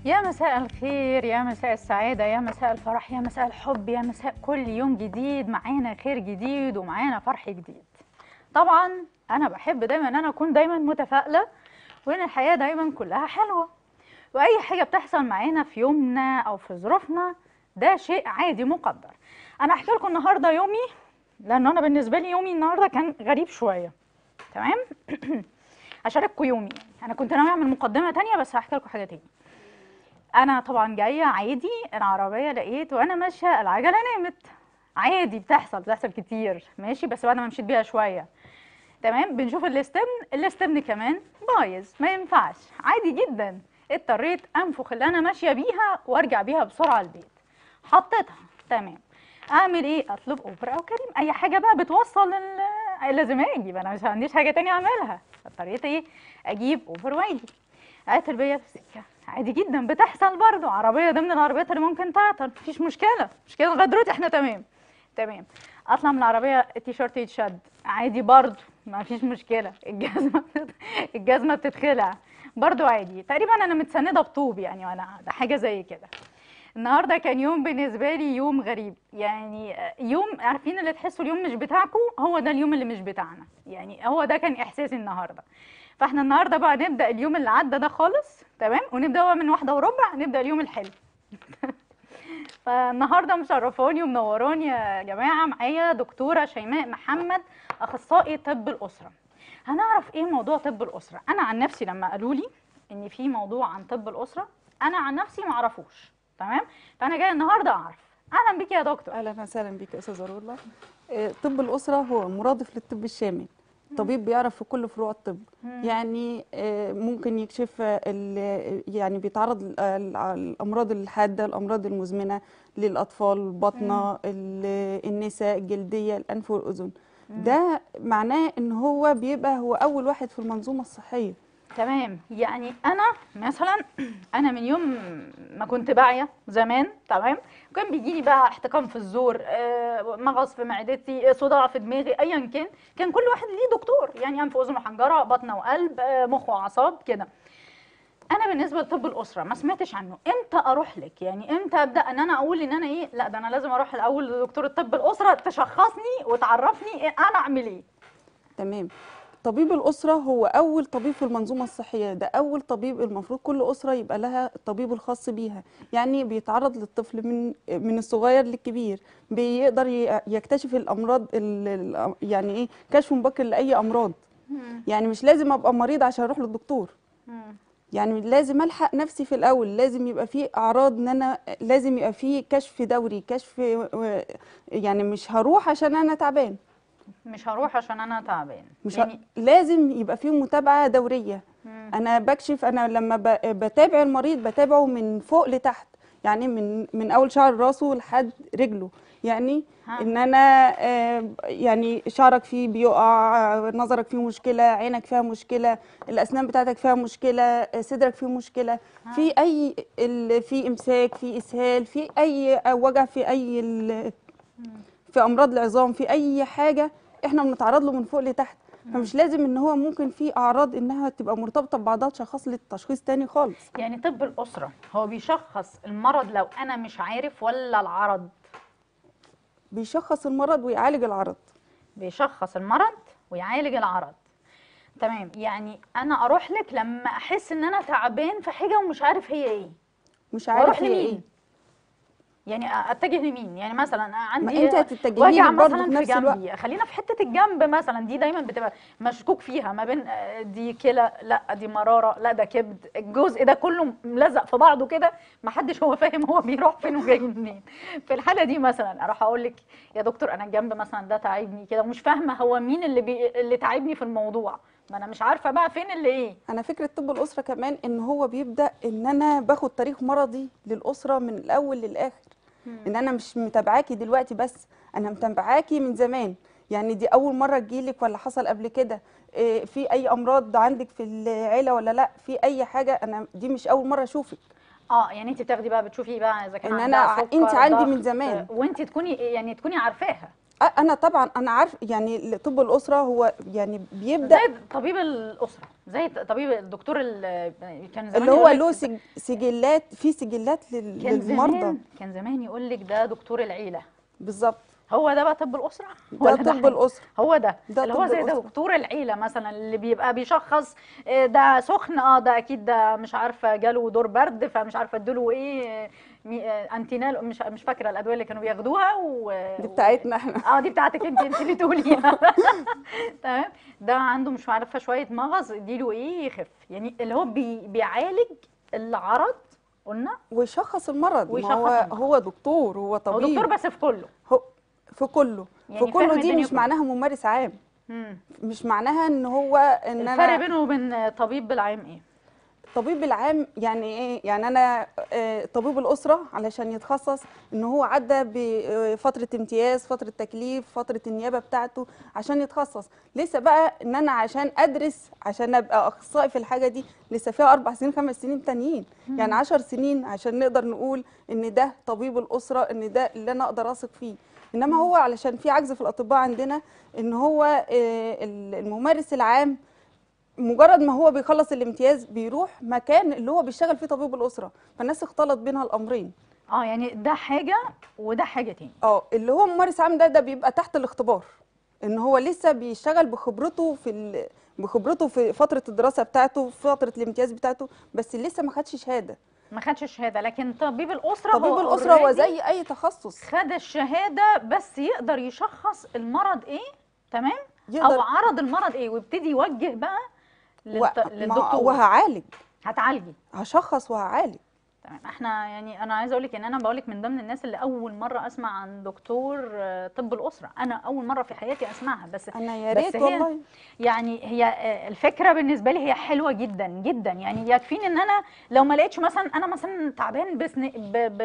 يا مساء الخير يا مساء السعادة يا مساء الفرح يا مساء الحب يا مساء كل يوم جديد معانا خير جديد ومعانا فرح جديد طبعا أنا بحب دايما أن أنا أكون دايما متفائلة وإن الحياة دايما كلها حلوة وأي حاجة بتحصل معانا في يومنا أو في ظروفنا ده شيء عادي مقدر أنا أحكي لكم النهاردة يومي لأن أنا بالنسبة لي يومي النهاردة كان غريب شوية تمام هشارككم يومي أنا كنت ناوية أعمل مقدمة تانية بس هحكي لكم حاجة تانية انا طبعا جايه عادي العربيه لقيت وانا ماشيه العجله نامت عادي بتحصل بتحصل كتير ماشي بس بعد ما مشيت بيها شويه تمام بنشوف الاستبن الاستبن كمان بايظ ما ينفعش عادي جدا اضطريت انفخ اللي انا ماشيه بيها وارجع بيها بسرعه البيت حطيتها تمام اعمل ايه اطلب اوبر او كريم اي حاجه بقى بتوصل ال- لازم اجي بقى انا مش عنديش حاجه تانية اعملها اضطريت ايه اجيب اوبر واجي قاتل بيا في السكه عادي جدا بتحصل برضه عربيه ضمن العربيات اللي ممكن تعطل مفيش مشكله مش كده لغايه دلوقتي احنا تمام تمام اطلع من العربيه التيشيرت يتشد عادي برضه ما فيش مشكله الجزمه بتت- الجزمه بتتخلع برضه عادي تقريبا انا متسنده بطوب يعني وانا قاعده حاجه زي كده النهارده كان يوم بالنسبه لي يوم غريب يعني يوم عارفين اللي تحسوا اليوم مش بتاعكم هو ده اليوم اللي مش بتاعنا يعني هو ده كان احساسي النهارده فاحنا النهارده بقى نبدا اليوم اللي عدى ده خالص تمام ونبدا بقى من واحده وربع نبدا اليوم الحلو فالنهارده مشرفاني ومنوراني يا جماعه معايا دكتوره شيماء محمد اخصائي طب الاسره هنعرف ايه موضوع طب الاسره انا عن نفسي لما قالوا لي ان في موضوع عن طب الاسره انا عن نفسي ما اعرفوش تمام فانا جايه النهارده اعرف اهلا بيكي يا دكتور اهلا وسهلا بك يا استاذه رولا آه، طب الاسره هو مرادف للطب الشامل طبيب بيعرف في كل فروع الطب يعني آه، ممكن يكشف آه، ال- يعني بيتعرض ل- ال- الامراض الحاده الامراض المزمنه للاطفال البطنه ال- النساء الجلديه الانف والاذن ده معناه ان هو بيبقى هو اول واحد في المنظومه الصحيه تمام يعني انا مثلا انا من يوم ما كنت باعيه زمان تمام كان بيجي لي بقى احتقان في الزور آه، مغص في معدتي آه، صداع في دماغي ايا كان كان كل واحد ليه دكتور يعني انف واذن وحنجره بطن وقلب آه، مخ واعصاب كده انا بالنسبه لطب الاسره ما سمعتش عنه امتى اروح لك يعني امتى ابدا ان انا اقول ان انا ايه لا ده انا لازم اروح الاول لدكتور الطب الاسره تشخصني وتعرفني إيه انا اعمل ايه تمام طبيب الأسرة هو أول طبيب في المنظومة الصحية ده أول طبيب المفروض كل أسرة يبقى لها الطبيب الخاص بيها يعني بيتعرض للطفل من من الصغير للكبير بيقدر ي- يكتشف الأمراض ال- ال- يعني إيه كشف مبكر لأي أمراض يعني مش لازم أبقى مريض عشان أروح للدكتور يعني لازم الحق نفسي في الاول لازم يبقى في اعراض ان انا لازم يبقى في كشف دوري كشف يعني مش هروح عشان انا تعبان مش هروح عشان انا تعبان مش يعني يعني لازم يبقى في متابعه دوريه مم. انا بكشف انا لما ب- بتابع المريض بتابعه من فوق لتحت يعني من من اول شعر راسه لحد رجله يعني ها. ان انا آه، يعني شعرك فيه بيقع نظرك فيه مشكله عينك فيها مشكله الاسنان بتاعتك فيها مشكله آه، صدرك فيه مشكله في اي ال- في امساك في اسهال في اي وجع في اي ال- في امراض العظام في اي حاجه احنا بنتعرض له من فوق لتحت فمش لازم ان هو ممكن في اعراض انها تبقى مرتبطه ببعضها تشخص لي تشخيص تاني خالص يعني طب الأسرة هو بيشخص المرض لو أنا مش عارف ولا العرض بيشخص المرض ويعالج العرض بيشخص المرض ويعالج العرض تمام يعني أنا أروح لك لما أحس إن أنا تعبان في حاجة ومش عارف هي إيه مش وأروح عارف هي لمين؟ ايه يعني أتجه لمين يعني مثلا عندي انت هتتجهي وجع لي برضه مثلا في في نفس الوقت. جنبي خلينا في حتة الجنب مثلا دي دايما بتبقى مشكوك فيها ما بين آه، دي كلى لا دي مرارة لا ده كبد الجزء ده كله ملزق في بعضه كده محدش هو فاهم هو بيروح فين وجاي منين في الحالة دي مثلا اروح اقول لك يا دكتور انا الجنب مثلا ده تعبني كده ومش فاهمة هو مين اللي بي... اللي تعبني في الموضوع ما انا مش عارفة بقى فين اللي ايه انا فكره طب الاسره كمان ان هو بيبدا ان انا باخد تاريخ مرضي للاسره من الاول للاخر ان انا مش متابعاكي دلوقتي بس انا متابعاكي من زمان يعني دي اول مره تجيلك ولا حصل قبل كده إيه، في اي امراض عندك في العيله ولا لا في اي حاجه انا دي مش اول مره اشوفك اه يعني انت بتاخدي بقى بتشوفي بقى اذا كان إن عندها أنا- سكر أنت عندي من ضغط، زمان. وانت تكوني يعني تكوني عارفاها أ- انا طبعا انا عارف يعني طب الاسره هو يعني بيبدا زي طبيب الاسره زي طبيب الدكتور ال- كان زمان اللي هو يقول له لك- سج- سجلات في سجلات لل- كان للمرضى زمان كان زمان يقول لك ده دكتور العيله بالظبط هو ده بقى طب الاسره ده ولا طب حاجة؟ الاسره هو ده, ده اللي هو طب زي الأسرة. دكتور العيله مثلا اللي بيبقى بيشخص آه، ده سخن اه ده اكيد ده مش عارفه جاله دور برد فمش عارفه اديله ايه آه، مي- آه، انتينال مش مش فاكره الادويه اللي كانوا بياخدوها و دي بتاعتنا احنا اه دي بتاعتك انت انت اللي تقوليها تمام ده عنده مش عارفه شويه مغص اديله ايه يخف يعني اللي هو بي بيعالج العرض قلنا ويشخص المرض ما ويشخص هو المرض. هو دكتور هو هو طبيب دكتور بس في كله هو في كله يعني في كله فاهم دي الدنيا مش كلها. معناها ممارس عام مم. مش معناها ان هو ان الفرق انا بينه وبين طبيب بالعام ايه الطبيب العام يعني ايه يعني انا آه، طبيب الاسره علشان يتخصص ان هو عدى بفتره امتياز فتره تكليف فتره النيابه بتاعته عشان يتخصص لسه بقى ان انا عشان ادرس عشان ابقى اخصائي في الحاجه دي لسه فيها اربع سنين خمس سنين تانيين يعني عشر سنين عشان نقدر نقول ان ده طبيب الاسره ان ده اللي انا اقدر اثق فيه انما هو علشان في عجز في الاطباء عندنا ان هو آه، الممارس العام مجرد ما هو بيخلص الامتياز بيروح مكان اللي هو بيشتغل فيه طبيب الاسره فالناس اختلط بينها الامرين اه يعني ده حاجه وده حاجه تاني اه اللي هو ممارس عام ده ده بيبقى تحت الاختبار ان هو لسه بيشتغل بخبرته في ال... بخبرته في فتره الدراسه بتاعته في فتره الامتياز بتاعته بس لسه ما خدش شهاده ما خدش شهاده لكن طبيب الاسره طبيب هو الاسره هو already زي اي تخصص خد الشهاده بس يقدر يشخص المرض ايه تمام او يقدر عرض المرض ايه ويبتدي يوجه بقى و... للت... ما- للدكتور وهعالج هتعالجي هشخص وهعالج تمام احنا يعني انا عايزه اقول لك ان انا بقول لك من ضمن الناس اللي اول مره اسمع عن دكتور آه، طب الاسره انا اول مره في حياتي اسمعها بس انا يا بس ريت هي- والله يعني هي آه، الفكره بالنسبه لي هي حلوه جدا جدا يعني يكفيني ان انا لو ما لقيتش مثلا انا مثلا تعبان بسن ب... ب...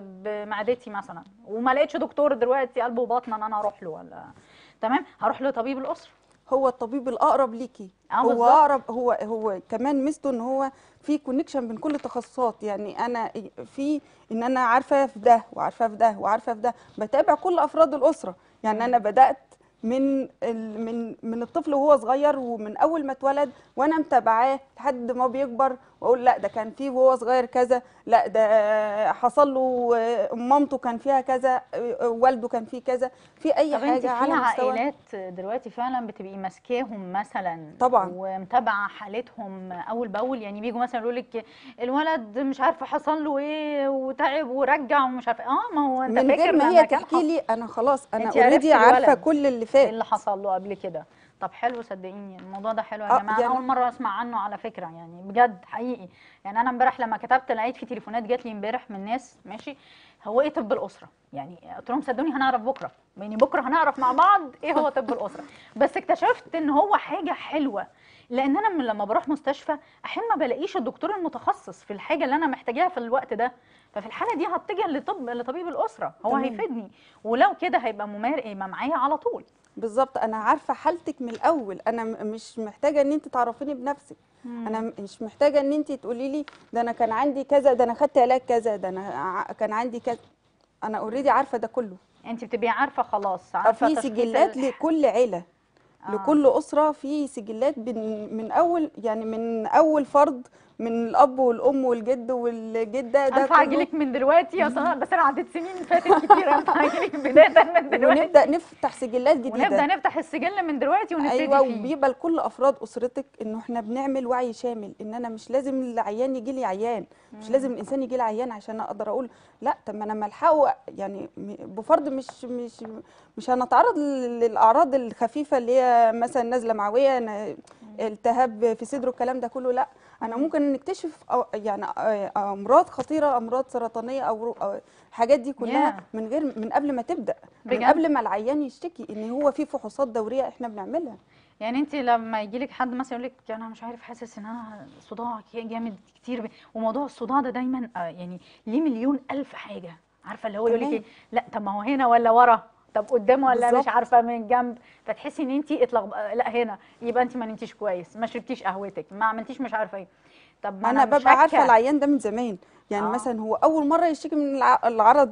بمعدتي مثلا وما لقيتش دكتور دلوقتي قلب وبطن ان انا اروح له ولا تمام هروح لطبيب الاسره هو الطبيب الاقرب ليكي اه هو بالظبط. اقرب هو هو كمان ميزته ان هو في كونكشن بين كل التخصصات يعني انا في ان انا عارفه في ده وعارفه في ده وعارفه في ده بتابع كل افراد الاسره يعني انا بدات من ال- من من الطفل وهو صغير ومن اول ما اتولد وانا متابعاه لحد ما بيكبر واقول لا ده كان فيه وهو صغير كذا لا ده حصل له آه، مامته كان فيها كذا آه، والده كان فيه كذا في اي طب انت حاجه على في مستوى عائلات دلوقتي فعلا بتبقي ماسكاهم مثلا طبعا. ومتابعه حالتهم اول باول يعني بيجوا مثلا يقولوا لك الولد مش عارفه حصل له ايه وتعب ورجع ومش عارفه اه ما هو انت من فاكر غير ما لما هي كان تحكي حص- لي انا خلاص انا انت اوريدي عرفتي عارفه الولد. كل اللي ايه فات اللي حصل له قبل كده طب حلو صدقيني الموضوع ده حلو يا اه جماعه يعني- اول مره اسمع عنه على فكره يعني بجد حقيقي يعني انا امبارح لما كتبت لقيت في تليفونات جات لي امبارح من ناس ماشي هو ايه طب الاسره يعني قلت لهم صدقوني هنعرف بكره يعني بكره هنعرف مع بعض ايه هو طب الاسره بس اكتشفت ان هو حاجه حلوه لان انا من لما بروح مستشفى احيانا ما بلاقيش الدكتور المتخصص في الحاجه اللي انا محتاجاها في الوقت ده ففي الحاله دي هتجه لطب لطبيب الاسره هو تمام. هيفيدني ولو كده هيبقى ممار يبقى معايا على طول بالظبط انا عارفه حالتك من الاول انا م- مش محتاجه ان انت تعرفيني بنفسك انا م- مش محتاجه ان انت تقولي لي ده انا كان عندي كذا ده انا خدت علاج كذا ده انا ع- كان عندي كذا انا اوريدي عارفه ده كله انت بتبقي عارفه خلاص عارفه في تشخيص سجلات ال- لكل عيله آه. لكل اسره في سجلات من من اول يعني من اول فرد من الاب والام والجد والجده ده انفع كله اجيلك من دلوقتي يا ساره بس انا عديت سنين فاتت كتير انفع اجيلك بدايه من دلوقتي ونبدا نفتح سجلات جديده ونبدا نفتح السجل من دلوقتي ونبتدي ايوه فيه وبيبقى لكل افراد اسرتك انه احنا بنعمل وعي شامل ان انا مش لازم العيان يجي لي عيان مش لازم الانسان يجي لي عيان عشان اقدر اقول لا طب ما انا ما الحقه يعني م- بفرض مش مش مش هنتعرض لل- للاعراض الخفيفه اللي هي مثلا نزله معويه ن- التهاب في صدره الكلام ده كله لا انا ممكن نكتشف أو- يعني آه، امراض خطيره امراض سرطانيه او رو- أو الحاجات دي كلها Yeah. من غير من قبل ما تبدا من بجد؟ قبل ما العيان يشتكي ان هو في فحوصات دوريه احنا بنعملها يعني انت لما يجي لك حد مثلا يقول لك انا مش عارف حاسس ان انا صداع كي- جامد كتير ب- وموضوع الصداع ده دايما آه، يعني ليه مليون الف حاجه عارفه اللي هو يقول لك تمام. ايه لا طب ما هو هنا ولا ورا طب قدام ولا مش بالظبط. عارفه من جنب فتحسي ان انت اتلخب... آه، لا هنا يبقى انت ما نمتيش كويس ما شربتيش قهوتك ما عملتيش مش عارفه ايه طب ما انا مش ببقى عارفه شاكة. العيان ده من زمان يعني آه. آه. مثلا هو اول مره يشتكي من الع- العرض ده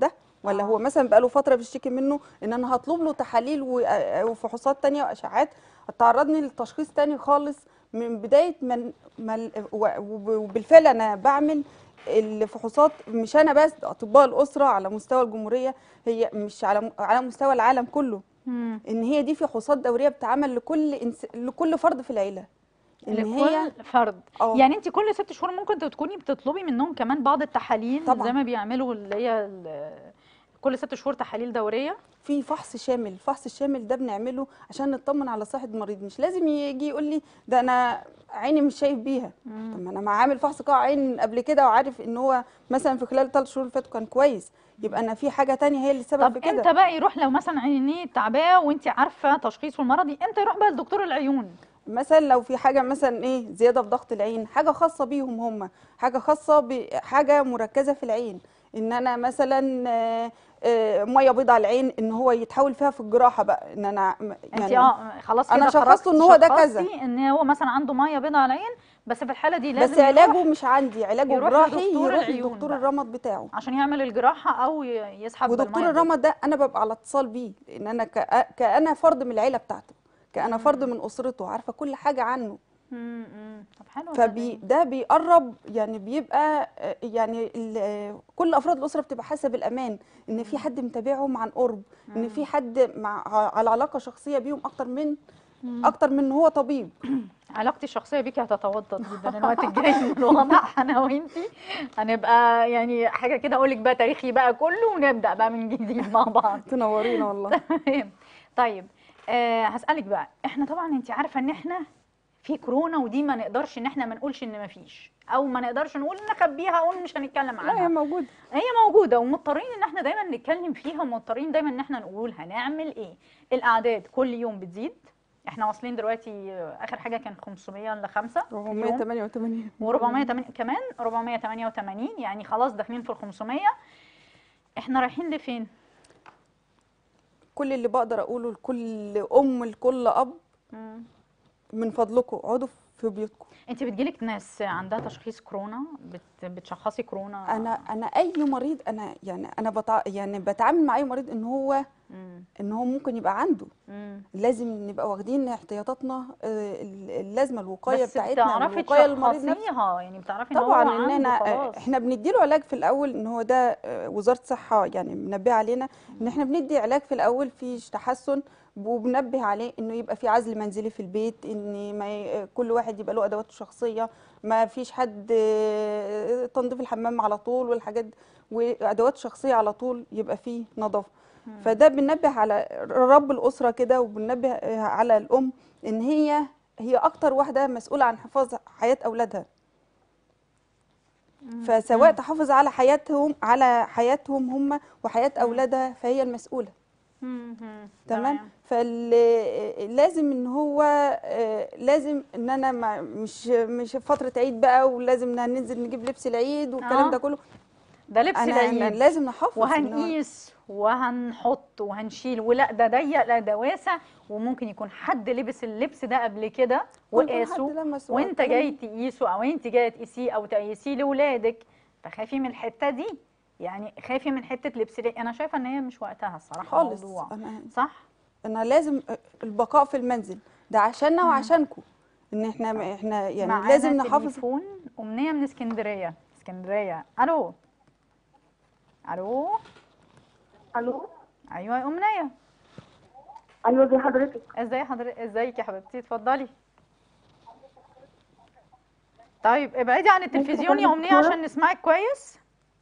ولا آه. هو مثلا بقاله فتره بيشتكي منه ان انا هطلب له تحاليل و- وفحوصات تانية واشعاعات هتعرضني لتشخيص تاني خالص من بدايه ما ما ال- و- وب- وبالفعل انا بعمل الفحوصات مش انا بس ده اطباء الاسره على مستوى الجمهوريه هي مش على على مستوى العالم كله مم. ان هي دي فحوصات دوريه بتتعمل لكل إنس... لكل فرد في العيله ان هي لكل فرد اه يعني انت كل ست شهور ممكن تكوني بتطلبي منهم كمان بعض التحاليل طبعاً. زي ما بيعملوا اللي هي ال- كل ست شهور تحاليل دوريه في فحص شامل الفحص الشامل ده بنعمله عشان نطمن على صحه المريض مش لازم يجي يقول لي ده انا عيني مش شايف بيها طب ما انا ما عامل فحص قاع عين قبل كده وعارف ان هو مثلا في خلال الثلاث شهور اللي فاتوا كان كويس يبقى انا في حاجه تانية هي اللي السبب طب في كده امتى بقى يروح لو مثلا عينيه تعباه وانت عارفه تشخيصه المرضي امتى يروح بقى لدكتور العيون مثلا لو في حاجه مثلا ايه زياده في ضغط العين حاجه خاصه بيهم هم حاجه خاصه بحاجه مركزه في العين ان انا مثلا آه، آه، ميه بيضاء على العين ان هو يتحول فيها في الجراحه بقى ان انا م- انت اه خلاص أنا كده شخصته خرجتي إن هو ده كذا. شخصتي ان هو مثلا عنده ميه بيضاء على العين بس في الحاله دي لازم بس علاجه يروح مش عندي علاجه يروح جراحي لدكتور يروح العيون لدكتور بقى. الرمد بتاعه عشان يعمل الجراحه او ي- يسحب ودكتور بالمية دي. الرمد ده انا ببقى على اتصال بيه لان انا كأ- كأنا فرد من العيله بتاعته كأنا فرد من اسرته عارفه كل حاجه عنه مم، مم. طب حلو فبي صدقني. ده بيقرب يعني بيبقى آه، يعني ال- كل افراد الاسره بتبقى حاسه بالامان ان في حد متابعهم عن قرب ان في حد مع على علاقه شخصيه بيهم اكتر من اكتر من إن هو طبيب علاقتي الشخصيه بيكي هتتوضد جدا الوقت الجاي من الواضح انا وانتي هنبقى يعني حاجه كده اقول لك بقى تاريخي بقى كله ونبدا بقى من جديد مع بعض تنورينا والله تمام طيب آه هسألك بقى احنا طبعا انت عارفة ان احنا في كورونا ودي ما نقدرش ان احنا ما نقولش ان ما فيش او ما نقدرش نقول نخبيها او مش هنتكلم لا هي عنها موجوده هي موجودة ومضطرين ان احنا دايما نتكلم فيها ومضطرين دايما ان احنا نقول هنعمل ايه الاعداد كل يوم بتزيد احنا واصلين دلوقتي آه، اخر حاجة كان 500 ل 5 488 و408 كمان 488 يعني خلاص داخلين في ال 500 احنا رايحين لفين؟ كل اللي بقدر اقوله لكل ام لكل اب مم. من فضلكم اقعدوا في بيوتكم انت بتجيلك ناس عندها تشخيص كورونا بت... بتشخصي كورونا انا انا اي مريض انا يعني انا بتع... يعني بتعامل مع اي مريض ان هو مم. ان هو ممكن يبقى عنده مم. لازم نبقى واخدين احتياطاتنا آه، ال- اللازمه الوقايه بس بتاعتنا بتعرفي والوقايه للمريض نفسه تشخصيها يعني بتعرفي ان هو طبعا ان عنده انا خلاص احنا بنديله علاج في الاول ان هو ده آه، وزاره الصحه يعني منبهه علينا ان احنا بندي علاج في الاول في تحسن وبنبه عليه انه يبقى في عزل منزلي في البيت ان ما ي... كل واحد يبقى له ادواته الشخصيه ما فيش حد آه، تنظيف الحمام على طول والحاجات دي، وادوات شخصيه على طول يبقى فيه نظافه فده بننبه على رب الاسره كده وبننبه آه، على الام ان هي هي اكتر واحده مسؤوله عن حفاظ حياه اولادها فسواء تحافظ على حياتهم على حياتهم هم وحياه اولادها فهي المسؤوله مم. مم. تمام فلازم ان هو آه، لازم ان انا ما مش مش فتره عيد بقى ولازم إن ننزل نجيب لبس العيد والكلام آه. ده كله ده لبس انا أنا العيد لازم نحافظ إن هو- وهنقيس وهنحط وهنشيل ولا ده ضيق لا ده واسع وممكن يكون حد لبس اللبس ده قبل كده ممكن حد وقاسه لمسه أو وانت الكلام جاي ده. تقيسه او انت جايه تقيسيه او تقيسيه لاولادك فخافي من الحته دي يعني خافي من حته لبس العيد انا شايفه ان هي مش وقتها الصراحه خالص الموضوع انا صح انا لازم البقاء في المنزل ده عشاننا مم. وعشانكم ان احنا احنا يعني معانا لازم نحافظ تليفون امنيه من اسكندريه اسكندريه الو الو الو ايوه يا امنيه ايوه زي حضرتك ازاي حضرتك ازيك يا حبيبتي اتفضلي طيب ابعدي عن التلفزيون يا أكلم امنيه دكتورة؟ عشان نسمعك كويس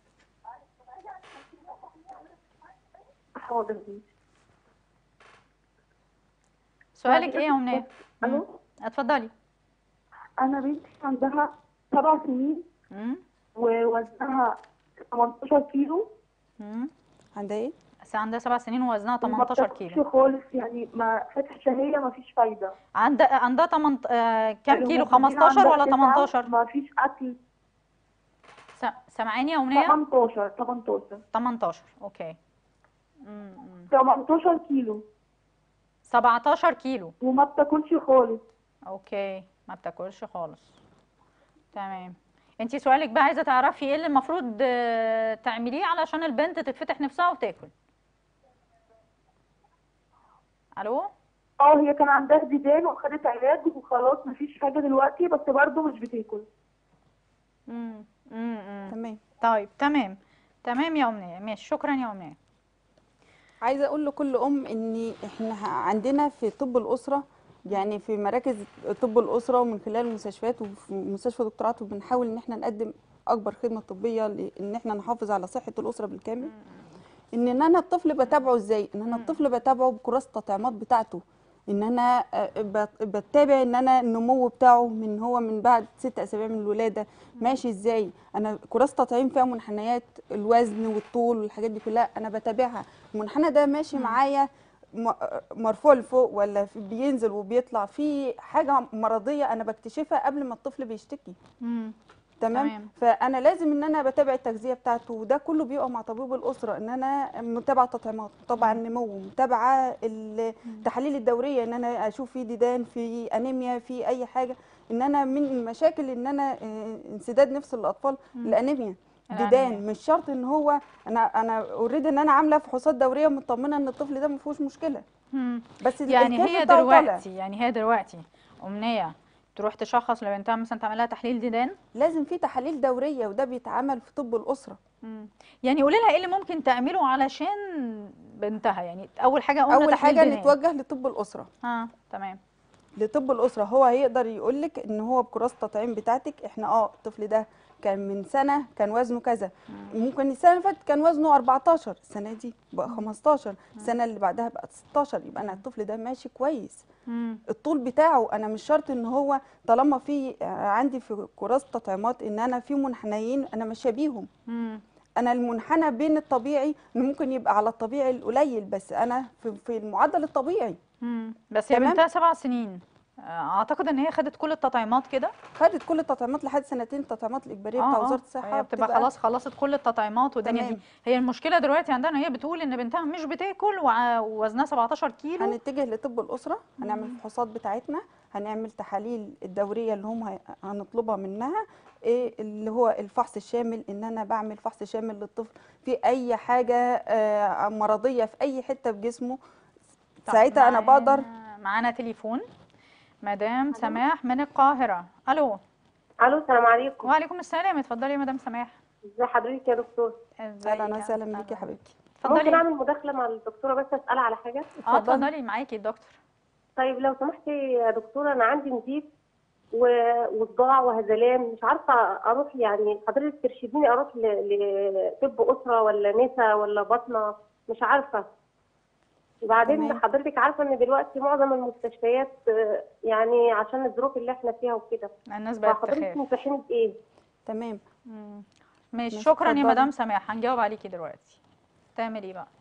حاضر دي سؤالك ايه يا امنيه الو مم. اتفضلي انا بنتي عندها سبع سنين مم. ووزنها 18 كيلو مم. عندها ايه بس عندها سبع سنين ووزنها وما 18 بتاكلش كيلو خالص يعني ما فتح شهيه ما فيش فايده عندها عندها 8 آه كام كيلو الهرمونين 15 عندها ولا تسعة، 18 ما فيش اكل س- سامعاني يا امنيه 18 18 18 اوكي مم. مم. 18 كيلو 17 كيلو وما بتاكلش خالص اوكي ما بتاكلش خالص تمام انت سؤالك بقى عايزه تعرفي ايه اللي المفروض آه، تعمليه علشان البنت تتفتح نفسها وتاكل الو اه هي كان عندها ديدان وخدت علاج وخلاص مفيش حاجة دلوقتي بس برضه مش بتاكل امم امم تمام طيب تمام تمام يا امنيه ماشي شكرا يا امنيه عايزه اقول لكل ام ان احنا ه- عندنا في طب الاسره يعني في مراكز طب الاسره ومن خلال المستشفيات وفي مستشفى دكتور عاطف بنحاول ان احنا نقدم اكبر خدمه طبيه لان احنا نحافظ على صحه الاسره بالكامل ان إن انا الطفل بتابعه ازاي ان انا الطفل بتابعه بكراسه التطعيمات بتاعته ان انا آه، بت- بتابع ان انا النمو بتاعه من هو من بعد ست اسابيع من الولاده ماشي ازاي انا كراسه تطعيم فيها منحنيات الوزن والطول والحاجات دي كلها انا بتابعها المنحنى ده ماشي معايا م- مرفوع لفوق ولا في- بينزل وبيطلع في حاجه مرضيه انا بكتشفها قبل ما الطفل بيشتكي امم تمام تمام. فانا لازم ان انا بتابع التغذيه بتاعته وده كله بيبقى مع طبيب الاسره ان انا متابعه التطعيمات متابعه النمو متابعه التحاليل الدوريه ان انا اشوف في ديدان في انيميا في اي حاجه ان انا من المشاكل ان انا آه، انسداد نفس الاطفال الانيميا الأنيميا. ديدان مش شرط ان هو انا انا اوريدي ان انا عامله فحوصات دوريه مطمنه ان الطفل ده ما فيهوش مشكله مم. بس يعني الكيس هي بتاعه طالع. دلوقتي يعني هي دلوقتي امنيه تروح تشخص لبنتها مثلا تعمل لها تحليل ديدان لازم في تحاليل دوريه وده بيتعمل في طب الاسره مم. يعني قولي لها ايه اللي ممكن تعمله علشان بنتها يعني اول حاجه قلنا اول تحليل حاجه ديدان. نتوجه لطب الاسره اه تمام لطب الاسره هو هيقدر يقول لك ان هو بكراسه التطعيم بتاعتك احنا اه الطفل ده كان من سنه كان وزنه كذا ممكن السنه اللي فاتت كان وزنه 14 السنه دي بقى 15 السنه اللي بعدها بقت 16 يبقى انا الطفل ده ماشي كويس مم. الطول بتاعه انا مش شرط ان هو طالما في عندي في كراسه التطعيمات ان انا في منحنيين انا ماشيه بيهم مم. انا المنحنى بين الطبيعي انه ممكن يبقى على الطبيعي القليل بس انا في, في المعدل الطبيعي مم. بس هي تمام. بنتها سبع سنين آه، اعتقد ان هي خدت كل التطعيمات كده خدت كل التطعيمات لحد سنتين التطعيمات الاجباريه بتاع وزاره الصحه هي بتبقى خلاص خلصت كل التطعيمات والدنيا دي تمام. هي المشكله دلوقتي عندنا هي بتقول ان بنتها مش بتاكل وع- ووزنها 17 كيلو هنتجه لطب الاسره هنعمل الفحوصات بتاعتنا هنعمل تحاليل الدوريه اللي هم هي- هنطلبها منها ايه اللي هو الفحص الشامل ان انا بعمل فحص شامل للطفل في اي حاجه آه، مرضيه في اي حته في جسمه طب ساعتها انا بقدر معانا- معانا تليفون مدام سماح من القاهره الو الو السلام عليكم وعليكم السلام اتفضلي يا مدام سماح ازي حضرتك يا دكتور ازيك اهلا وسهلا بيكي يا حبيبتي ممكن اتفضلي اعمل مداخله مع الدكتوره بس اسالها على حاجه اه اتفضلي. اتفضلي معاكي الدكتور طيب لو سمحتي يا دكتوره انا عندي نزيف و- وصداع وهذلان مش عارفه اروح يعني حضرتك ترشديني اروح ل- لطب اسره ولا نسا ولا بطنه مش عارفه وبعدين تمام. حضرتك عارفه ان دلوقتي معظم المستشفيات آه، يعني عشان الظروف اللي احنا فيها وكده الناس بقت فحضرتك تخاف تنصحيني بايه؟ تمام مم. ماشي ماشي، شكرا يا اتفضلي. مدام سماح هنجاوب عليكي دلوقتي تعمل ايه بقى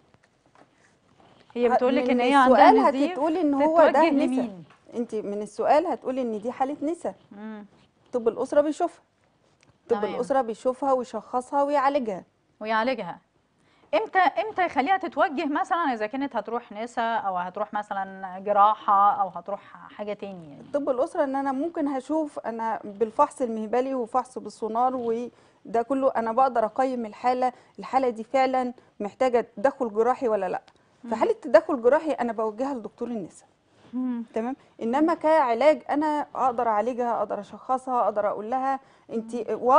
هي ه- بتقول لك من ان هي عندها السؤال نزيف هتقولي ان هو ده تتوجه نسا لمين انت من السؤال هتقولي ان دي حاله نسا مم. طب الاسره بيشوفها طب تمام. الاسره بيشوفها ويشخصها ويعالجها ويعالجها امتى امتى يخليها تتوجه مثلا اذا كانت هتروح نسا او هتروح مثلا جراحه او هتروح حاجه تاني يعني طب الاسره ان انا ممكن هشوف انا بالفحص المهبلي وفحص بالسونار وده كله انا بقدر اقيم الحاله الحاله دي فعلا محتاجه تدخل جراحي ولا لا في حاله تدخل جراحي انا بوجهها لدكتور النساء تمام انما كعلاج انا اقدر اعالجها اقدر اشخصها اقدر اقول لها انت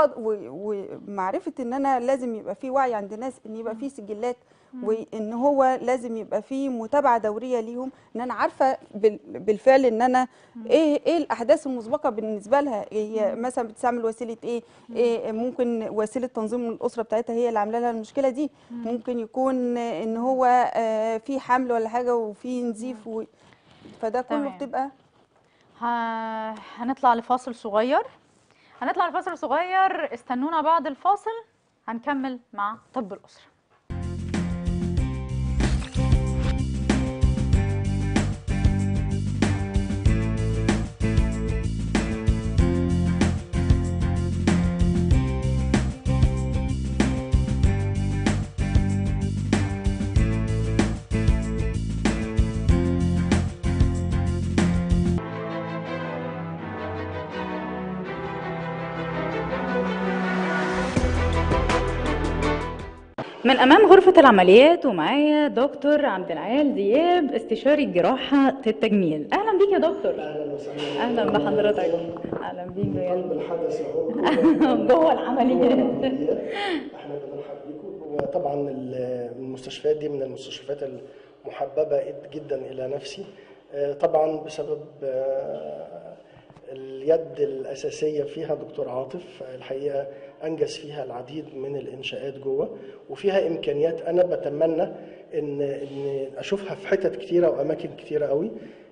ومعرفه ان انا لازم يبقى في وعي عند الناس ان يبقى في سجلات وان هو لازم يبقى في متابعه دوريه ليهم ان انا عارفه بال- بالفعل ان انا ايه ايه الاحداث المسبقه بالنسبه لها هي مثلا بتستعمل وسيله ايه ايه ممكن وسيله تنظيم الاسره بتاعتها هي اللي عامله لها المشكله دي ممكن يكون ان هو آه، في حمل ولا حاجه وفي نزيف و... فده كله تمام. بتبقى ه- هنطلع لفاصل صغير هنطلع لفاصل صغير استنونا بعد الفاصل هنكمل مع طب الأسرة من امام غرفه العمليات ومعايا دكتور عبد العال دياب استشاري جراحه التجميل اهلا بيك يا دكتور اهلا وسهلا اهلا بحضرتك اهلا بيك قلب بجد الحدث اهو جوه العمليات احنا بنرحب بيكم وطبعا ال- المستشفيات دي من المستشفيات المحببه جدا الى نفسي آه، طبعا بسبب آه، اليد الاساسيه فيها دكتور عاطف الحقيقه انجز فيها العديد من الانشاءات جوه وفيها امكانيات انا بتمنى ان ان اشوفها في حتت كتيره واماكن كتيره قوي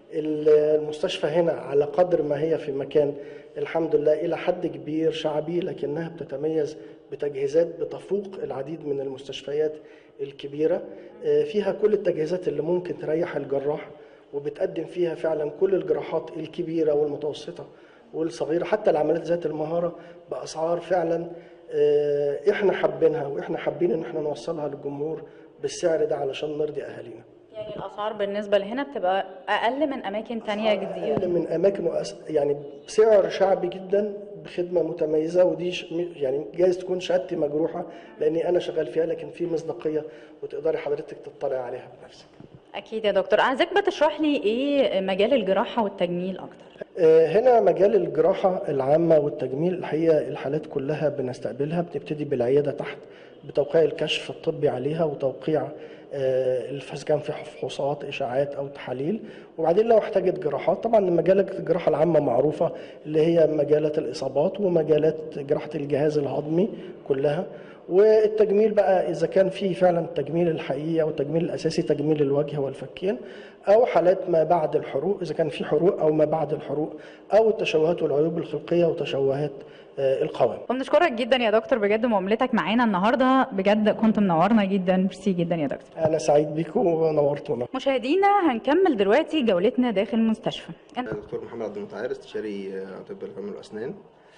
المستشفى هنا على قدر ما هي في مكان الحمد لله الى حد كبير شعبي لكنها بتتميز بتجهيزات بتفوق العديد من المستشفيات الكبيره آه، فيها كل التجهيزات اللي ممكن تريح الجراح وبتقدم فيها فعلا كل الجراحات الكبيره والمتوسطه والصغيره حتى العمليات ذات المهاره باسعار فعلا آه، احنا حابينها واحنا حابين ان احنا نوصلها للجمهور بالسعر ده علشان نرضي اهالينا يعني الاسعار بالنسبه لهنا بتبقى اقل من اماكن تانية كتير أقل من اماكن وأس... يعني بسعر شعبي جدا بخدمه متميزه ودي ش... يعني جايز تكون شهادتي مجروحه لاني انا شغال فيها لكن في مصداقيه وتقدري حضرتك تطلعي عليها بنفسك. اكيد يا دكتور عايزاك بقى تشرح لي ايه مجال الجراحه والتجميل اكتر آه، هنا مجال الجراحة العامة والتجميل الحقيقة الحالات كلها بنستقبلها بنبتدي بالعيادة تحت بتوقيع الكشف الطبي عليها وتوقيع آه، الف- كان في فحوصات إشاعات أو تحاليل وبعدين لو احتاجت جراحات طبعا مجالات الجراحة العامة معروفة اللي هي مجالات الإصابات ومجالات جراحة الجهاز الهضمي كلها والتجميل بقى اذا كان في فعلا التجميل الحقيقي او التجميل الاساسي تجميل الوجه والفكين او حالات ما بعد الحروق اذا كان في حروق او ما بعد الحروق او التشوهات والعيوب الخلقيه وتشوهات آه، القوام وبنشكرك جدا يا دكتور بجد معاملتك معانا النهارده بجد كنت منورنا جدا ميرسي جدا يا دكتور انا سعيد بيكم ونورتونا مشاهدينا هنكمل دلوقتي جولتنا داخل المستشفى أنا دكتور محمد عبد المتعال استشاري آه، طب الفم والأسنان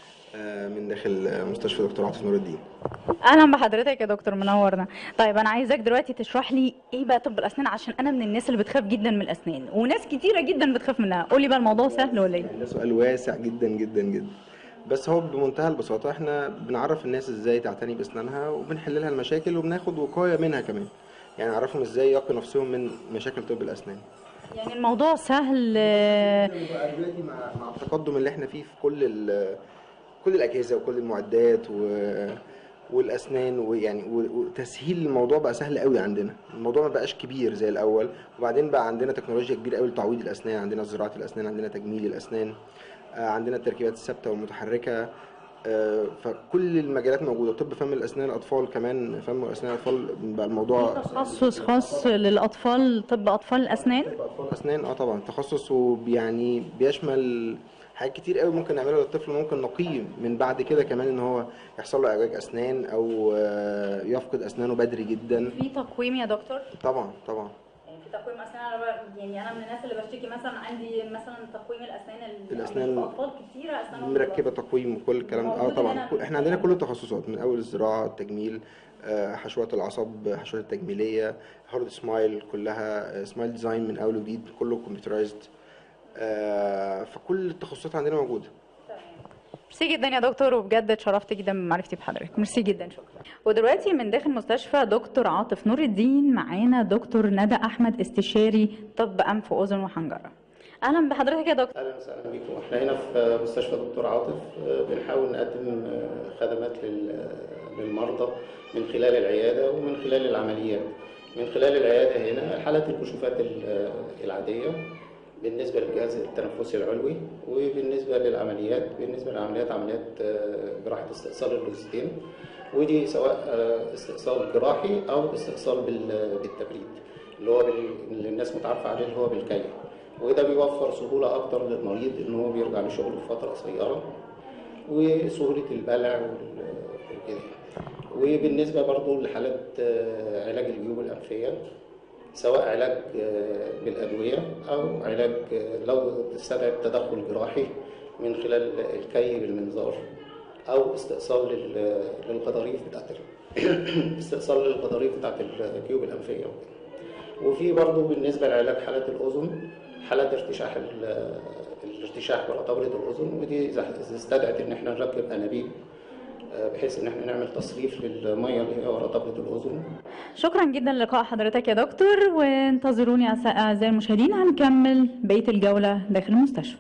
آه، من داخل آه، مستشفى دكتور عاطف نور الدين اهلا بحضرتك يا دكتور منورنا طيب انا عايزاك دلوقتي تشرح لي ايه بقى طب الاسنان عشان انا من الناس اللي بتخاف جدا من الاسنان وناس كتيره جدا بتخاف منها قولي بقى الموضوع سهل ولا ايه ده سؤال واسع جدا جدا جدا بس هو بمنتهى البساطة احنا بنعرف الناس ازاي تعتني بأسنانها وبنحل لها المشاكل وبناخد وقاية منها كمان يعني نعرفهم ازاي يقوا نفسهم من مشاكل طب الأسنان يعني الموضوع سهل آه، بقى دلوقتي مع مع التقدم اللي احنا فيه في كل ال- كل الاجهزه وكل المعدات و والاسنان ويعني و- وتسهيل الموضوع بقى سهل قوي عندنا الموضوع ما بقاش كبير زي الاول وبعدين بقى عندنا تكنولوجيا كبيره قوي لتعويض الاسنان عندنا زراعه الاسنان عندنا تجميل الاسنان آه، عندنا التركيبات الثابته والمتحركه آه، فكل المجالات موجوده طب فم الاسنان الاطفال كمان فم واسنان الاطفال بقى الموضوع تخصص خاص للاطفال طب اطفال الاسنان اطفال اسنان اه طبعا تخصص ويعني بيشمل حاجات كتير قوي ممكن نعملها للطفل ممكن نقيه من بعد كده كمان ان هو يحصل له اعوجاج اسنان او آه، يفقد اسنانه بدري جدا في تقويم يا دكتور طبعا طبعا يعني في تقويم اسنان انا ب- يعني انا من الناس اللي بشتكي مثلا عندي مثلا تقويم الاسنان ال- الأسنان- يعني في اطفال كتيره اسنانهم مركبه تقويم وكل الكلام ده اه موجود طبعا هنا. كل- احنا عندنا كل التخصصات من اول الزراعه التجميل آه، حشوات العصب حشوات التجميليه هارد سمايل كلها سمايل ديزاين من اول وجديد كله كمبيوترايزد فكل التخصصات عندنا موجوده ميرسي جدا يا دكتور وبجد اتشرفت جدا بمعرفتي بحضرتك ميرسي جدا شكرا ودلوقتي من داخل مستشفى دكتور عاطف نور الدين معانا دكتور ندى احمد استشاري طب انف واذن وحنجره اهلا بحضرتك يا دكتور اهلا وسهلا بكم احنا هنا في مستشفى دكتور عاطف آه، بنحاول نقدم آه، خدمات لل- للمرضى من خلال العياده ومن خلال العمليات من خلال العياده هنا حالات الكشوفات ال- العاديه بالنسبه للجهاز التنفسي العلوي وبالنسبه للعمليات بالنسبه للعمليات عمليات آه، جراحه استئصال اللوزتين ودي سواء آه، استئصال جراحي او استئصال بال- بالتبريد اللي هو بال- اللي الناس متعارفه عليه اللي هو بالكي وده بيوفر سهوله اكتر للمريض ان هو بيرجع لشغله في فتره قصيره وسهوله البلع وال- وكده وبالنسبه برضو لحالات آه، علاج الجيوب الانفيه سواء علاج آه، بالادويه او علاج آه، لو تستدعي تدخل جراحي من خلال الكي بالمنظار او استئصال لل- للغضاريف بتاعت ال- استئصال للغضاريف بتاعت الجيوب الانفيه وكده. وفي برضه بالنسبه لعلاج حالات الاذن حالات ارتشاح ال- الارتشاح ولا تبرد الاذن ودي إذا استدعت ان احنا نركب انابيب آه، بحيث ان احنا نعمل تصريف للميه اللي هي ورا طبلة الاذن شكرا جدا للقاء حضرتك يا دكتور وانتظروني أعز- اعزائي المشاهدين هنكمل بقيه الجوله داخل المستشفى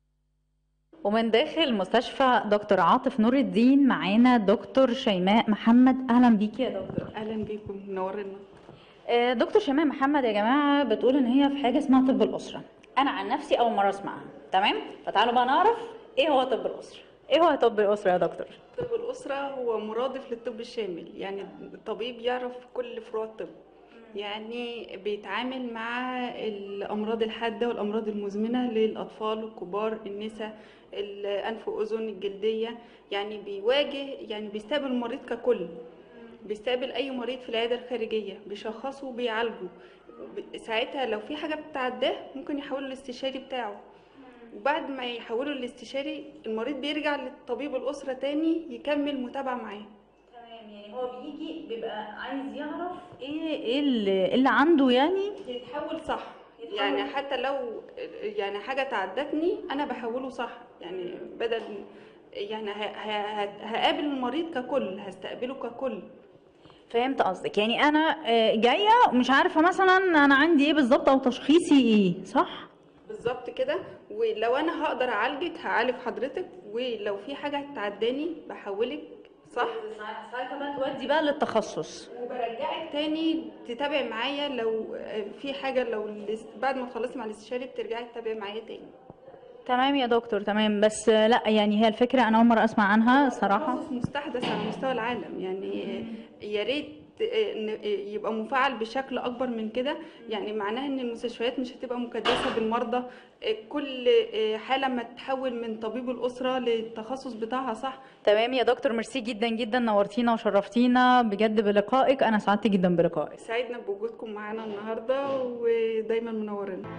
ومن داخل مستشفى دكتور عاطف نور الدين معانا دكتور شيماء محمد اهلا بيكي يا دكتور اهلا بيكم منورنا آه، دكتور شيماء محمد يا جماعه بتقول ان هي في حاجه اسمها طب الاسره انا عن نفسي اول مره اسمعها تمام فتعالوا بقى نعرف ايه هو طب الاسره ايه هو طب الاسره يا دكتور طب الأسرة هو مرادف للطب الشامل يعني الطبيب يعرف كل فروع الطب يعني بيتعامل مع الأمراض الحادة والأمراض المزمنة للأطفال الكبار النساء الأنف وأذن الجلدية يعني بيواجه يعني بيستقبل المريض ككل بيستقبل أي مريض في العيادة الخارجية بيشخصه وبيعالجه ب- ساعتها لو في حاجة بتعداه ممكن يحوله للاستشاري بتاعه وبعد ما يحوله للاستشاري المريض بيرجع للطبيب الأسرة تاني يكمل متابعة معاه تمام يعني هو بيجي بيبقى عايز يعرف ايه ايه اللي, اللي عنده يعني يتحول صح يعني حتى لو يعني حاجة تعدتني أنا بحوله صح يعني بدل يعني ه- ه- ه- هقابل المريض ككل هستقبله ككل فهمت قصدك يعني انا آه، جايه ومش عارفه مثلا انا عندي ايه بالظبط او تشخيصي ايه صح بالظبط كده ولو أنا هقدر أعالجك هعالج حضرتك ولو في حاجة هتعداني بحولك صح ساعتها بقى تودي بقى للتخصص وبرجعك تاني تتابعي معايا لو في حاجة لو الاس- بعد ما تخلصي مع الاستشاري بترجعي تتابعي معايا تاني تمام يا دكتور تمام بس آه، لا يعني هي الفكره انا اول مره اسمع عنها صراحه تخصص مستحدث على مستوى العالم يعني يا ريت إن يبقى مفعل بشكل اكبر من كده يعني معناها ان المستشفيات مش هتبقى مكدسه بالمرضى كل حاله ما تتحول من طبيب الاسره للتخصص بتاعها صح تمام يا دكتور ميرسي جدا جدا نورتينا وشرفتينا بجد بلقائك انا سعدت جدا بلقائك سعدنا بوجودكم معانا النهارده ودايما منورنا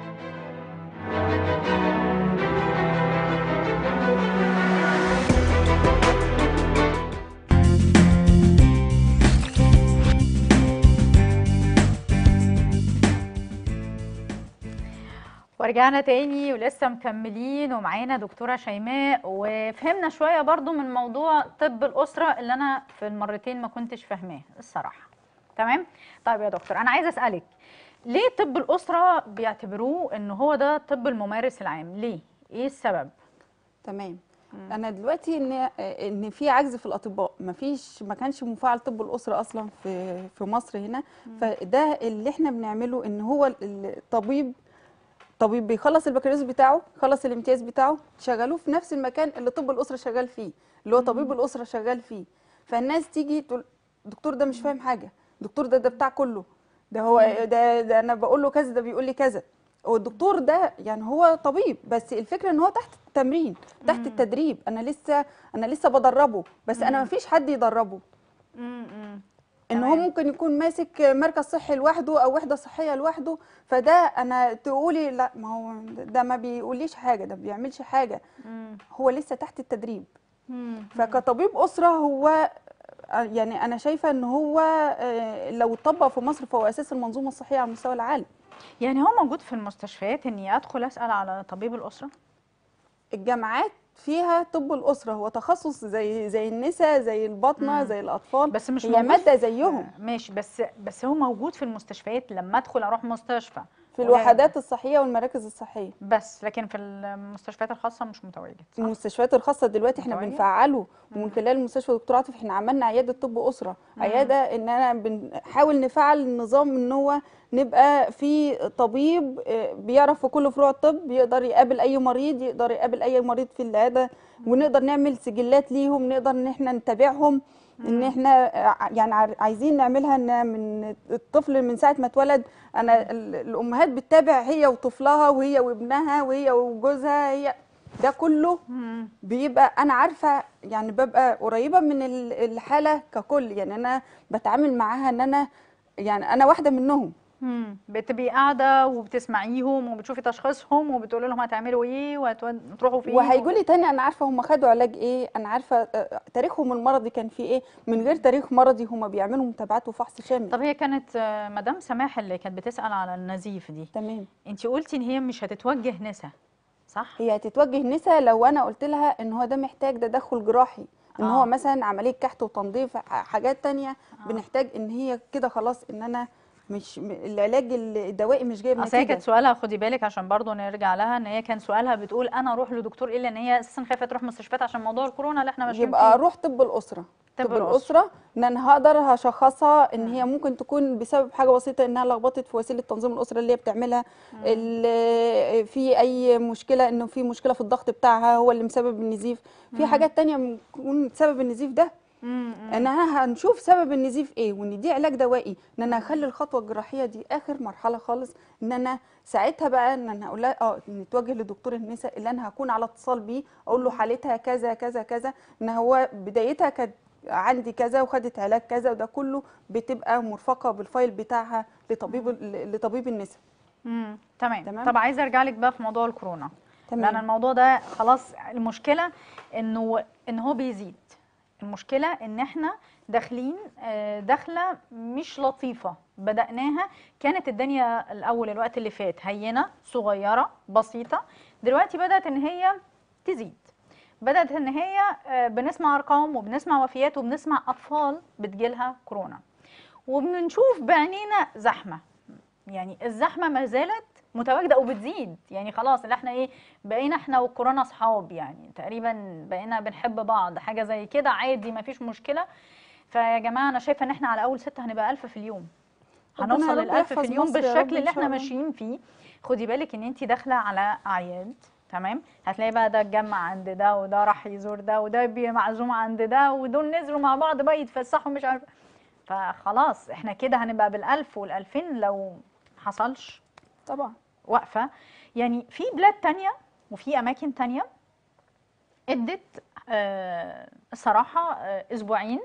ورجعنا تاني ولسه مكملين ومعانا دكتورة شيماء وفهمنا شوية برضو من موضوع طب الأسرة اللي أنا في المرتين ما كنتش فاهماه الصراحة تمام طيب يا دكتور أنا عايزة أسألك ليه طب الأسرة بيعتبروه إن هو ده طب الممارس العام ليه؟ إيه السبب؟ تمام انا دلوقتي ان ان في عجز في الاطباء ما فيش ما كانش مفعل طب الاسره اصلا في في مصر هنا فده اللي احنا بنعمله ان هو ال- الطبيب طبيب بيخلص البكالوريوس بتاعه خلص الامتياز بتاعه شغلوه في نفس المكان اللي طب الاسره شغال فيه اللي هو طبيب الاسره شغال فيه فالناس تيجي تقول الدكتور ده مش فاهم حاجه الدكتور ده ده بتاع كله ده هو ده, ده انا بقول له كذا ده بيقول لي كذا هو الدكتور ده يعني هو طبيب بس الفكره ان هو تحت التمرين تحت التدريب انا لسه انا لسه بدربه بس انا ما فيش حد يدربه ان هو تمام. ممكن يكون ماسك مركز صحي لوحده او وحده صحيه لوحده فده انا تقولي لا ما هو ده ما بيقوليش حاجه ده ما بيعملش حاجه هو لسه تحت التدريب فكطبيب اسره هو يعني انا شايفه ان هو آه، لو اتطبق في مصر فهو اساس المنظومه الصحيه على مستوى العالم يعني هو موجود في المستشفيات إني أدخل أسأل على طبيب الأسرة؟ الجامعات فيها طب الاسره هو تخصص زي زي النساء زي الباطنه مم. زي الاطفال بس مش هي موجود ماده في- زيهم ماشي بس بس هو موجود في المستشفيات لما ادخل اروح مستشفى في الوحدات الصحيه والمراكز الصحيه بس لكن في المستشفيات الخاصه مش متواجد صح؟ المستشفيات الخاصه دلوقتي احنا متواجد؟ بنفعله ومن خلال مستشفى دكتور عاطف احنا عملنا عياده طب اسره عياده ان انا بنحاول نفعل النظام ان هو نبقى في طبيب آه، بيعرف في كل فروع الطب يقدر يقابل اي مريض يقدر يقابل اي مريض في العياده ونقدر نعمل سجلات ليهم نقدر ان احنا نتابعهم ان احنا ع- يعني عار- عايزين نعملها ان من الطفل من ساعه ما اتولد انا ال- الامهات بتتابع هي وطفلها وهي وابنها وهي وجوزها هي ده كله بيبقى انا عارفه يعني ببقى قريبه من ال- الحاله ككل يعني انا بتعامل معاها ان انا يعني انا واحده منهم مم. بتبقي قاعده وبتسمعيهم وبتشوفي تشخيصهم وبتقولي لهم هتعملوا ايه وهتروحوا فين وهيجوا لي تاني انا عارفه هم خدوا علاج ايه انا عارفه آه، تاريخهم المرضي كان فيه ايه من غير تاريخ مرضي هم بيعملوا متابعات وفحص شامل طب هي كانت آه، مدام سماح اللي كانت بتسال على النزيف دي تمام انت قلتي ان هي مش هتتوجه نسا صح هي هتتوجه نسا لو انا قلت لها ان هو ده محتاج تدخل جراحي ان آه. هو مثلا عمليه كحت وتنظيف ح- حاجات تانية بنحتاج ان هي كده خلاص ان انا مش م- العلاج الدوائي مش جايب اصل هي نتيجه كانت سؤالها خدي بالك عشان برضو نرجع لها ان هي كان سؤالها بتقول انا اروح لدكتور ايه لان هي اساسا خايفه تروح مستشفيات عشان موضوع الكورونا اللي احنا ماشيين يبقى فيه اروح طب الاسره طب طب الأسرة. الاسره ان انا هقدر هشخصها ان هي ممكن تكون بسبب حاجه بسيطه انها لخبطت في وسيله تنظيم الاسره اللي هي بتعملها ال- في اي مشكله انه في مشكله في الضغط بتاعها هو اللي مسبب النزيف في حاجات تانية ممكن سبب النزيف ده ان انا هنشوف سبب النزيف ايه وان دي علاج دوائي ان انا هخلي الخطوه الجراحيه دي اخر مرحله خالص ان انا ساعتها بقى ان انا اقول لها اه نتوجه لدكتور النساء اللي انا هكون على اتصال بيه اقول له حالتها كذا كذا كذا ان هو بدايتها كانت عندي كذا وخدت علاج كذا وده كله بتبقى مرفقه بالفايل بتاعها لطبيب ال- لطبيب النساء امم تمام. تمام. طب عايزه ارجع لك بقى في موضوع الكورونا تمام. لان الموضوع ده خلاص المشكله انه ان هو بيزيد المشكله ان احنا داخلين آه، داخله مش لطيفه بدأناها كانت الدنيا الاول الوقت اللي فات هينه صغيره بسيطه دلوقتي بدأت ان هي تزيد بدأت ان هي آه، بنسمع ارقام وبنسمع وفيات وبنسمع اطفال بتجيلها كورونا وبنشوف بعينينا زحمه يعني الزحمه ما زالت متواجده وبتزيد يعني خلاص اللي احنا ايه بقينا احنا والكورونا اصحاب يعني تقريبا بقينا بنحب بعض حاجه زي كده عادي ما فيش مشكله فيا جماعه انا شايفه ان احنا على اول ستة هنبقى ألف في اليوم ربنا يا هنوصل رب للألف في يحفظ اليوم مصر يا رب بالشكل إن اللي شاء احنا الله. ماشيين فيه خدي بالك ان انت داخله على اعياد تمام هتلاقي بقى ده اتجمع عند ده وده راح يزور ده وده بي- معزوم عند ده ودول نزلوا مع بعض بقى يتفسحوا مش عارفه فخلاص احنا كده هنبقى بالألف والألفين لو حصلش طبعا واقفه يعني في بلاد تانية وفي اماكن تانية ادت آه الصراحه آه اسبوعين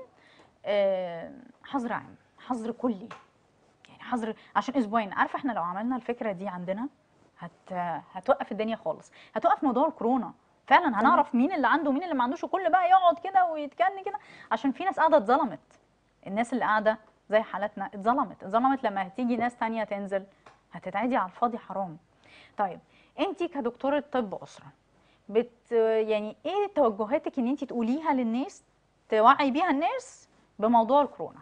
آه حظر عام حظر كلي يعني حظر عشان اسبوعين عارفه احنا لو عملنا الفكره دي عندنا هت هتوقف الدنيا خالص هتوقف موضوع الكورونا فعلا هنعرف مين اللي عنده ومين اللي ما عندوش وكل بقى يقعد كده ويتكلم كده عشان في ناس قاعده اتظلمت الناس اللي قاعده زي حالتنا اتظلمت اتظلمت لما هتيجي ناس تانية تنزل هتتعدي على الفاضي حرام طيب انت كدكتوره طب اسره بت يعني ايه توجهاتك ان انت تقوليها للناس توعي بيها الناس بموضوع الكورونا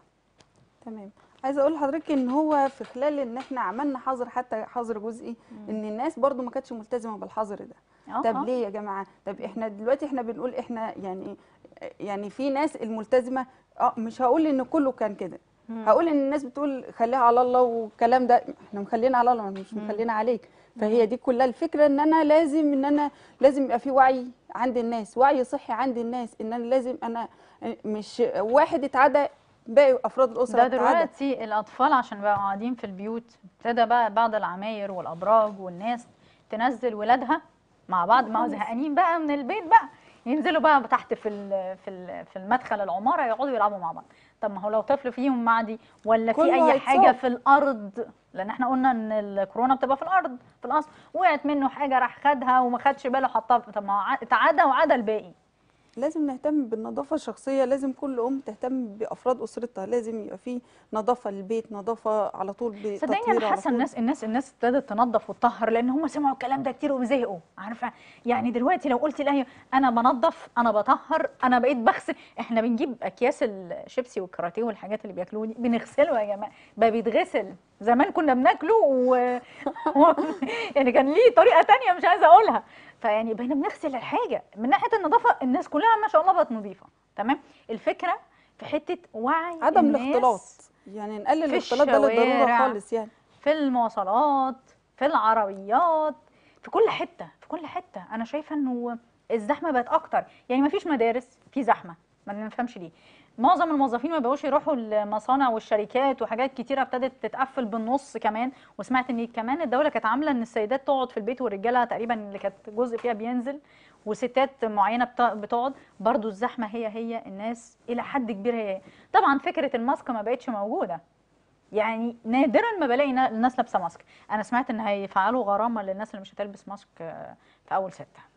تمام عايزه اقول لحضرتك ان هو في خلال ان احنا عملنا حظر حتى حظر جزئي ان الناس برضو ما كانتش ملتزمه بالحظر ده آه، طب آه. ليه يا جماعه طب احنا دلوقتي احنا بنقول احنا يعني يعني في ناس الملتزمه اه مش هقول ان كله كان كده هقول ان الناس بتقول خليها على الله والكلام ده احنا مخلينا على الله مش مخلينا عليك فهي دي كلها الفكره ان انا لازم ان انا لازم يبقى في وعي عند الناس وعي صحي عند الناس ان انا لازم انا مش واحد اتعدى باقي افراد الاسره ده اتعدى دلوقتي الاطفال عشان بقوا قاعدين في البيوت ابتدى بقى بعض العماير والابراج والناس تنزل ولادها مع بعض ما هو زهقانين بقى من البيت بقى ينزلوا بقى تحت في ال- في ال- في المدخل العماره يقعدوا يلعبوا مع بعض طب ما هو لو طفل فيهم معدي ولا في كله اي هيتصاب. حاجه في الارض لان احنا قلنا ان الكورونا بتبقى في الارض في الاصل وقعت منه حاجه راح خدها وما خدش باله حطها في- طب ما هو ع- اتعدى وعدى الباقي لازم نهتم بالنظافة الشخصية لازم كل أم تهتم بأفراد أسرتها لازم يبقى في نظافة للبيت نظافة على طول بتطهير صدقني انا على حاسه طول. الناس الناس الناس ابتدت تنظف وتطهر لان هم سمعوا الكلام ده كتير وزهقوا عارفه يعني دلوقتي لو قلت لها انا بنظف انا بطهر انا بقيت بغسل احنا بنجيب اكياس الشيبسي والكاراتيه والحاجات اللي بياكلوه دي بنغسله يا جماعه بقى بيتغسل زمان كنا بناكله و... و... يعني كان ليه طريقه تانية مش عايزه اقولها فيعني بقينا بنغسل الحاجه من ناحيه النظافه الناس كلها ما شاء الله بقت نظيفه تمام الفكره في حته وعي عدم الناس الاختلاط يعني نقلل في الاختلاط ده للضرورة الشوارع. خالص يعني في المواصلات في العربيات في كل حته في كل حته انا شايفه انه الزحمه بقت اكتر يعني ما فيش مدارس في زحمه ما نفهمش ليه معظم الموظفين ما بقوش يروحوا المصانع والشركات وحاجات كتيره ابتدت تتقفل بالنص كمان وسمعت ان كمان الدوله كانت عامله ان السيدات تقعد في البيت والرجاله تقريبا اللي كانت جزء فيها بينزل وستات معينه بت- بتقعد برضو الزحمه هي هي الناس الى حد كبير هي هي طبعا فكره الماسك ما بقتش موجوده يعني نادرا ما بلاقي نا- الناس لابسه ماسك انا سمعت ان هيفعلوا غرامه للناس اللي مش هتلبس ماسك آه، في اول ستة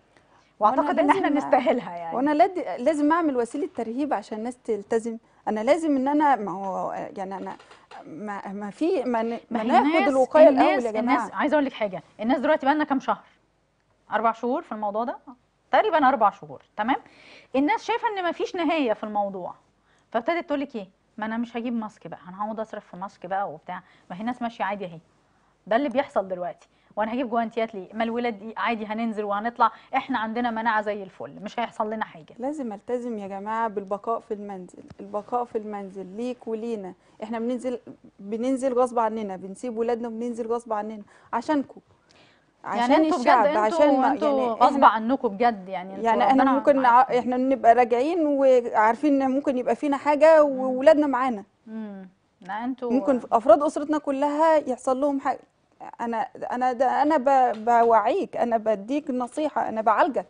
وأنا واعتقد ان احنا لازم- نستاهلها يعني وانا لاد- لازم اعمل وسيله ترهيب عشان الناس تلتزم انا لازم ان انا ما هو يعني انا ما, ما في ما, ن- ما هي ناخد الناس- الوقايه الناس الاول يا جماعه الناس عايزه اقول لك حاجه الناس دلوقتي بقى لنا كام شهر اربع شهور في الموضوع ده تقريبا اربع شهور تمام الناس شايفه ان مفيش نهايه في الموضوع فابتدت تقول لك ايه ما انا مش هجيب ماسك بقى انا هقعد اصرف في ماسك بقى وبتاع ما هي الناس ماشيه عادي اهي ده اللي بيحصل دلوقتي وانا هجيب جوانتيات ليه ما الولاد دي عادي هننزل وهنطلع احنا عندنا مناعه زي الفل مش هيحصل لنا حاجه لازم التزم يا جماعه بالبقاء في المنزل البقاء في المنزل ليك ولينا احنا بننزل بننزل غصب عننا بنسيب ولادنا وبننزل غصب عننا عشانكم عشان يعني انتوا الشعب بجد عشان انتوا ما انتوا يعني غصب احنا عنكم بجد يعني انتوا يعني احنا ربنا ممكن نع- معاكم. احنا نبقى راجعين وعارفين ان ممكن يبقى فينا حاجه وولادنا معانا مم. لا انتوا ممكن افراد اسرتنا كلها يحصل لهم حاجه انا انا ده انا ب- بوعيك انا بديك نصيحه انا بعالجك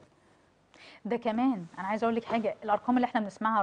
ده كمان انا عايزه اقول لك حاجه الارقام اللي احنا بنسمعها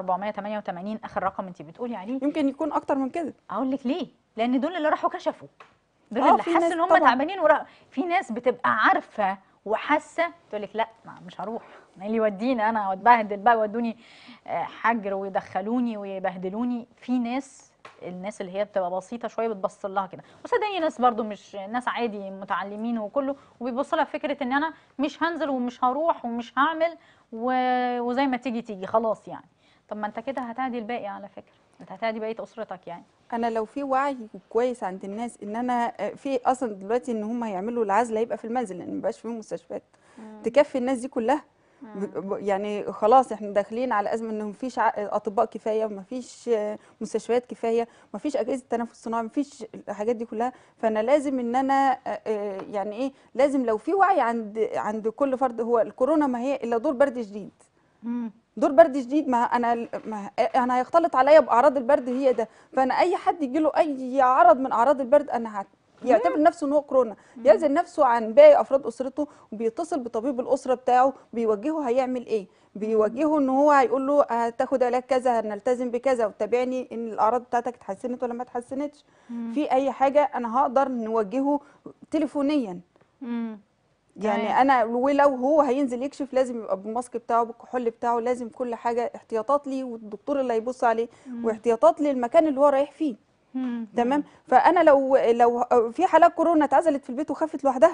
488 اخر رقم انت بتقولي عليه يمكن يكون اكتر من كده اقول لك ليه لان دول اللي راحوا كشفوا دول آه، اللي في حسوا ناس ان هم طبعاً. تعبانين ورا في ناس بتبقى عارفه وحاسه تقول لك لا ما مش هروح ما اللي يوديني انا واتبهدل بقى يودوني آه، حجر ويدخلوني ويبهدلوني في ناس الناس اللي هي بتبقى بسيطه شويه بتبص لها كده وصدقني ناس برضو مش ناس عادي متعلمين وكله وبيبص لها فكره ان انا مش هنزل ومش هروح ومش هعمل و... وزي ما تيجي تيجي خلاص يعني طب ما انت كده هتعدي الباقي على فكره انت هتعدي بقيه اسرتك يعني انا لو في وعي كويس عند الناس ان انا آه، في اصلا دلوقتي ان هم هيعملوا العزل هيبقى في المنزل لان مبقاش فيهم مستشفيات تكفي الناس دي كلها ب- ب- يعني خلاص احنا داخلين على ازمه ان مفيش ع- اطباء كفايه ومفيش آه، مستشفيات كفايه مفيش اجهزه تنفس صناعي مفيش الحاجات دي كلها فانا لازم ان انا آه، آه، يعني ايه لازم لو في وعي عند عند كل فرد هو الكورونا ما هي الا دور برد شديد مم. دور برد شديد ما انا ما انا هيختلط عليا باعراض البرد هي ده فانا اي حد يجي له اي عرض من اعراض البرد انا هت يعتبر نفسه ان هو كورونا يعزل نفسه عن باقي افراد اسرته وبيتصل بطبيب الاسره بتاعه بيوجهه هيعمل ايه بيوجهه ان هو هيقول له هتاخد علاج كذا هنلتزم بكذا وتابعني ان الاعراض بتاعتك اتحسنت ولا ما اتحسنتش في اي حاجه انا هقدر نوجهه تليفونيا مم. يعني تمام. انا ولو هو هينزل يكشف لازم يبقى بالماسك بتاعه بالكحول بتاعه لازم كل حاجه احتياطات ليه والدكتور اللي هيبص عليه واحتياطات للمكان اللي هو رايح فيه مم. تمام فانا لو لو في حالات كورونا اتعزلت في البيت وخفت لوحدها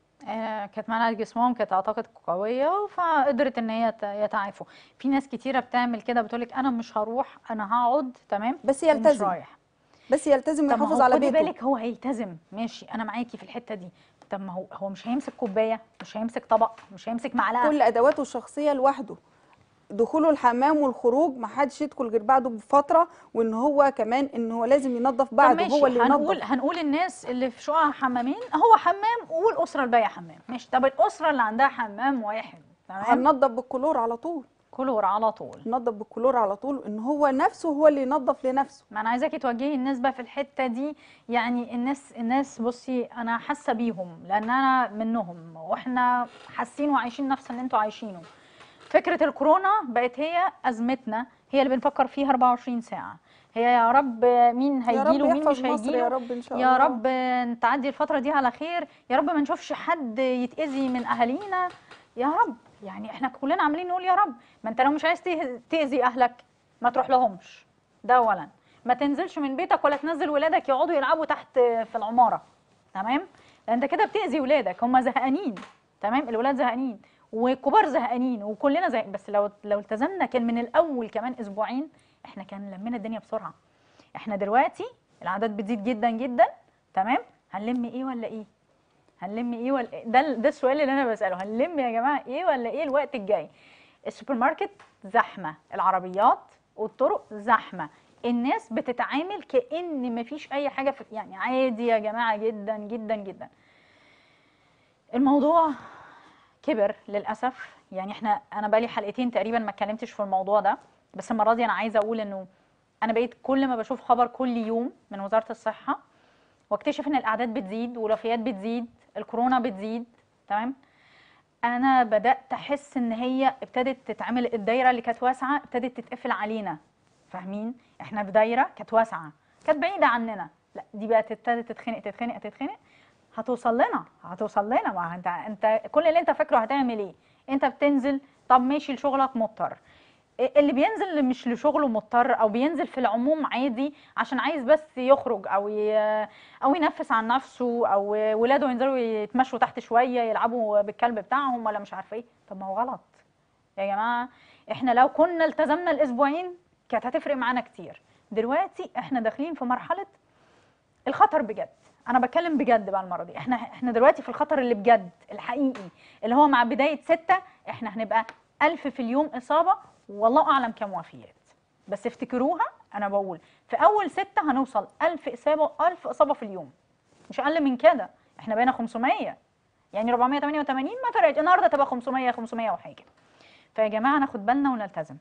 آه، كانت مناعة جسمهم كانت اعتقد قوية فقدرت ان هي يت- يتعافوا في ناس كتيرة بتعمل كده بتقولك انا مش هروح انا هقعد تمام بس ومش يلتزم رايح بس يلتزم طب ما ويحافظ هو على خدي بيته بالك هو هيلتزم ماشي انا معاكي في الحتة دي طب ما هو هو مش هيمسك كوباية مش هيمسك طبق مش هيمسك معلقة كل ادواته الشخصيه لوحده دخوله الحمام والخروج ما حدش يدخل غير بعده بفتره وان هو كمان ان هو لازم ينظف طب بعده ماشي هو اللي هنقول ينظف هنقول الناس اللي في شقق حمامين هو حمام والاسرة الباقية حمام ماشي طب الاسرة اللي عندها حمام واحد تمام هننظف بالكلور على طول كلور على طول ننظف بالكلور على طول ان هو نفسه هو اللي ينظف لنفسه ما انا عايزاكي توجهي الناس بقى في الحته دي يعني الناس الناس بصي انا حاسه بيهم لان انا منهم واحنا حاسين وعايشين نفس اللي انتوا عايشينه فكره الكورونا بقت هي ازمتنا هي اللي بنفكر فيها 24 ساعه هي يا رب مين يا رب هيجيله مين يحفظ مش مصر هيجيله يا رب ان شاء يا الله رب تعدي الفترة دي على خير يا رب ما نشوفش حد يتأذي من أهالينا يا رب يعني احنا كلنا عاملين نقول يا رب ما انت لو مش عايز ته- تأذي أهلك ما تروح لهمش ده أولا ما تنزلش من بيتك ولا تنزل ولادك يقعدوا يلعبوا تحت في العمارة تمام لأن انت كده بتأذي ولادك هم زهقانين تمام الولاد زهقانين والكبار زهقانين وكلنا زهق بس لو لو التزمنا كان من الأول كمان أسبوعين احنا كان لمينا الدنيا بسرعة احنا دلوقتي الاعداد بتزيد جدا جدا تمام هنلم ايه ولا ايه هنلم ايه ولا إيه؟ ده ده السؤال اللي انا بساله هنلم يا جماعه ايه ولا ايه الوقت الجاي السوبر ماركت زحمه العربيات والطرق زحمه الناس بتتعامل كان مفيش اي حاجه في يعني عادي يا جماعه جدا جدا جدا الموضوع كبر للاسف يعني احنا انا بقالي حلقتين تقريبا ما اتكلمتش في الموضوع ده بس المره دي انا عايزه اقول انه انا بقيت كل ما بشوف خبر كل يوم من وزاره الصحه واكتشف ان الاعداد بتزيد والوفيات بتزيد الكورونا بتزيد تمام انا بدات احس ان هي ابتدت تتعمل الدايره اللي كانت واسعه ابتدت تتقفل علينا فاهمين احنا في دايره كانت واسعه كانت بعيده عننا لا دي بقت ابتدت تتخنق تتخنق تتخنق هتوصل لنا هتوصل لنا ما انت انت كل اللي انت فاكره هتعمل ايه انت بتنزل طب ماشي لشغلك مضطر اللي بينزل مش لشغله مضطر او بينزل في العموم عادي عشان عايز بس يخرج او ي... او ينفس عن نفسه او ولاده ينزلوا يتمشوا تحت شويه يلعبوا بالكلب بتاعهم ولا مش عارفه ايه طب ما هو غلط يا جماعه احنا لو كنا التزمنا الاسبوعين كانت هتفرق معانا كتير دلوقتي احنا داخلين في مرحله الخطر بجد انا بتكلم بجد بقى المره دي احنا احنا دلوقتي في الخطر اللي بجد الحقيقي اللي هو مع بدايه ستة احنا هنبقى ألف في اليوم اصابه والله اعلم كم وفيات بس افتكروها انا بقول في اول ستة هنوصل ألف اصابه ألف اصابه في اليوم مش اقل من كده احنا بقينا 500 يعني 488 ما فرقت النهارده تبقى 500 500 وحاجه فيا جماعه ناخد بالنا ونلتزم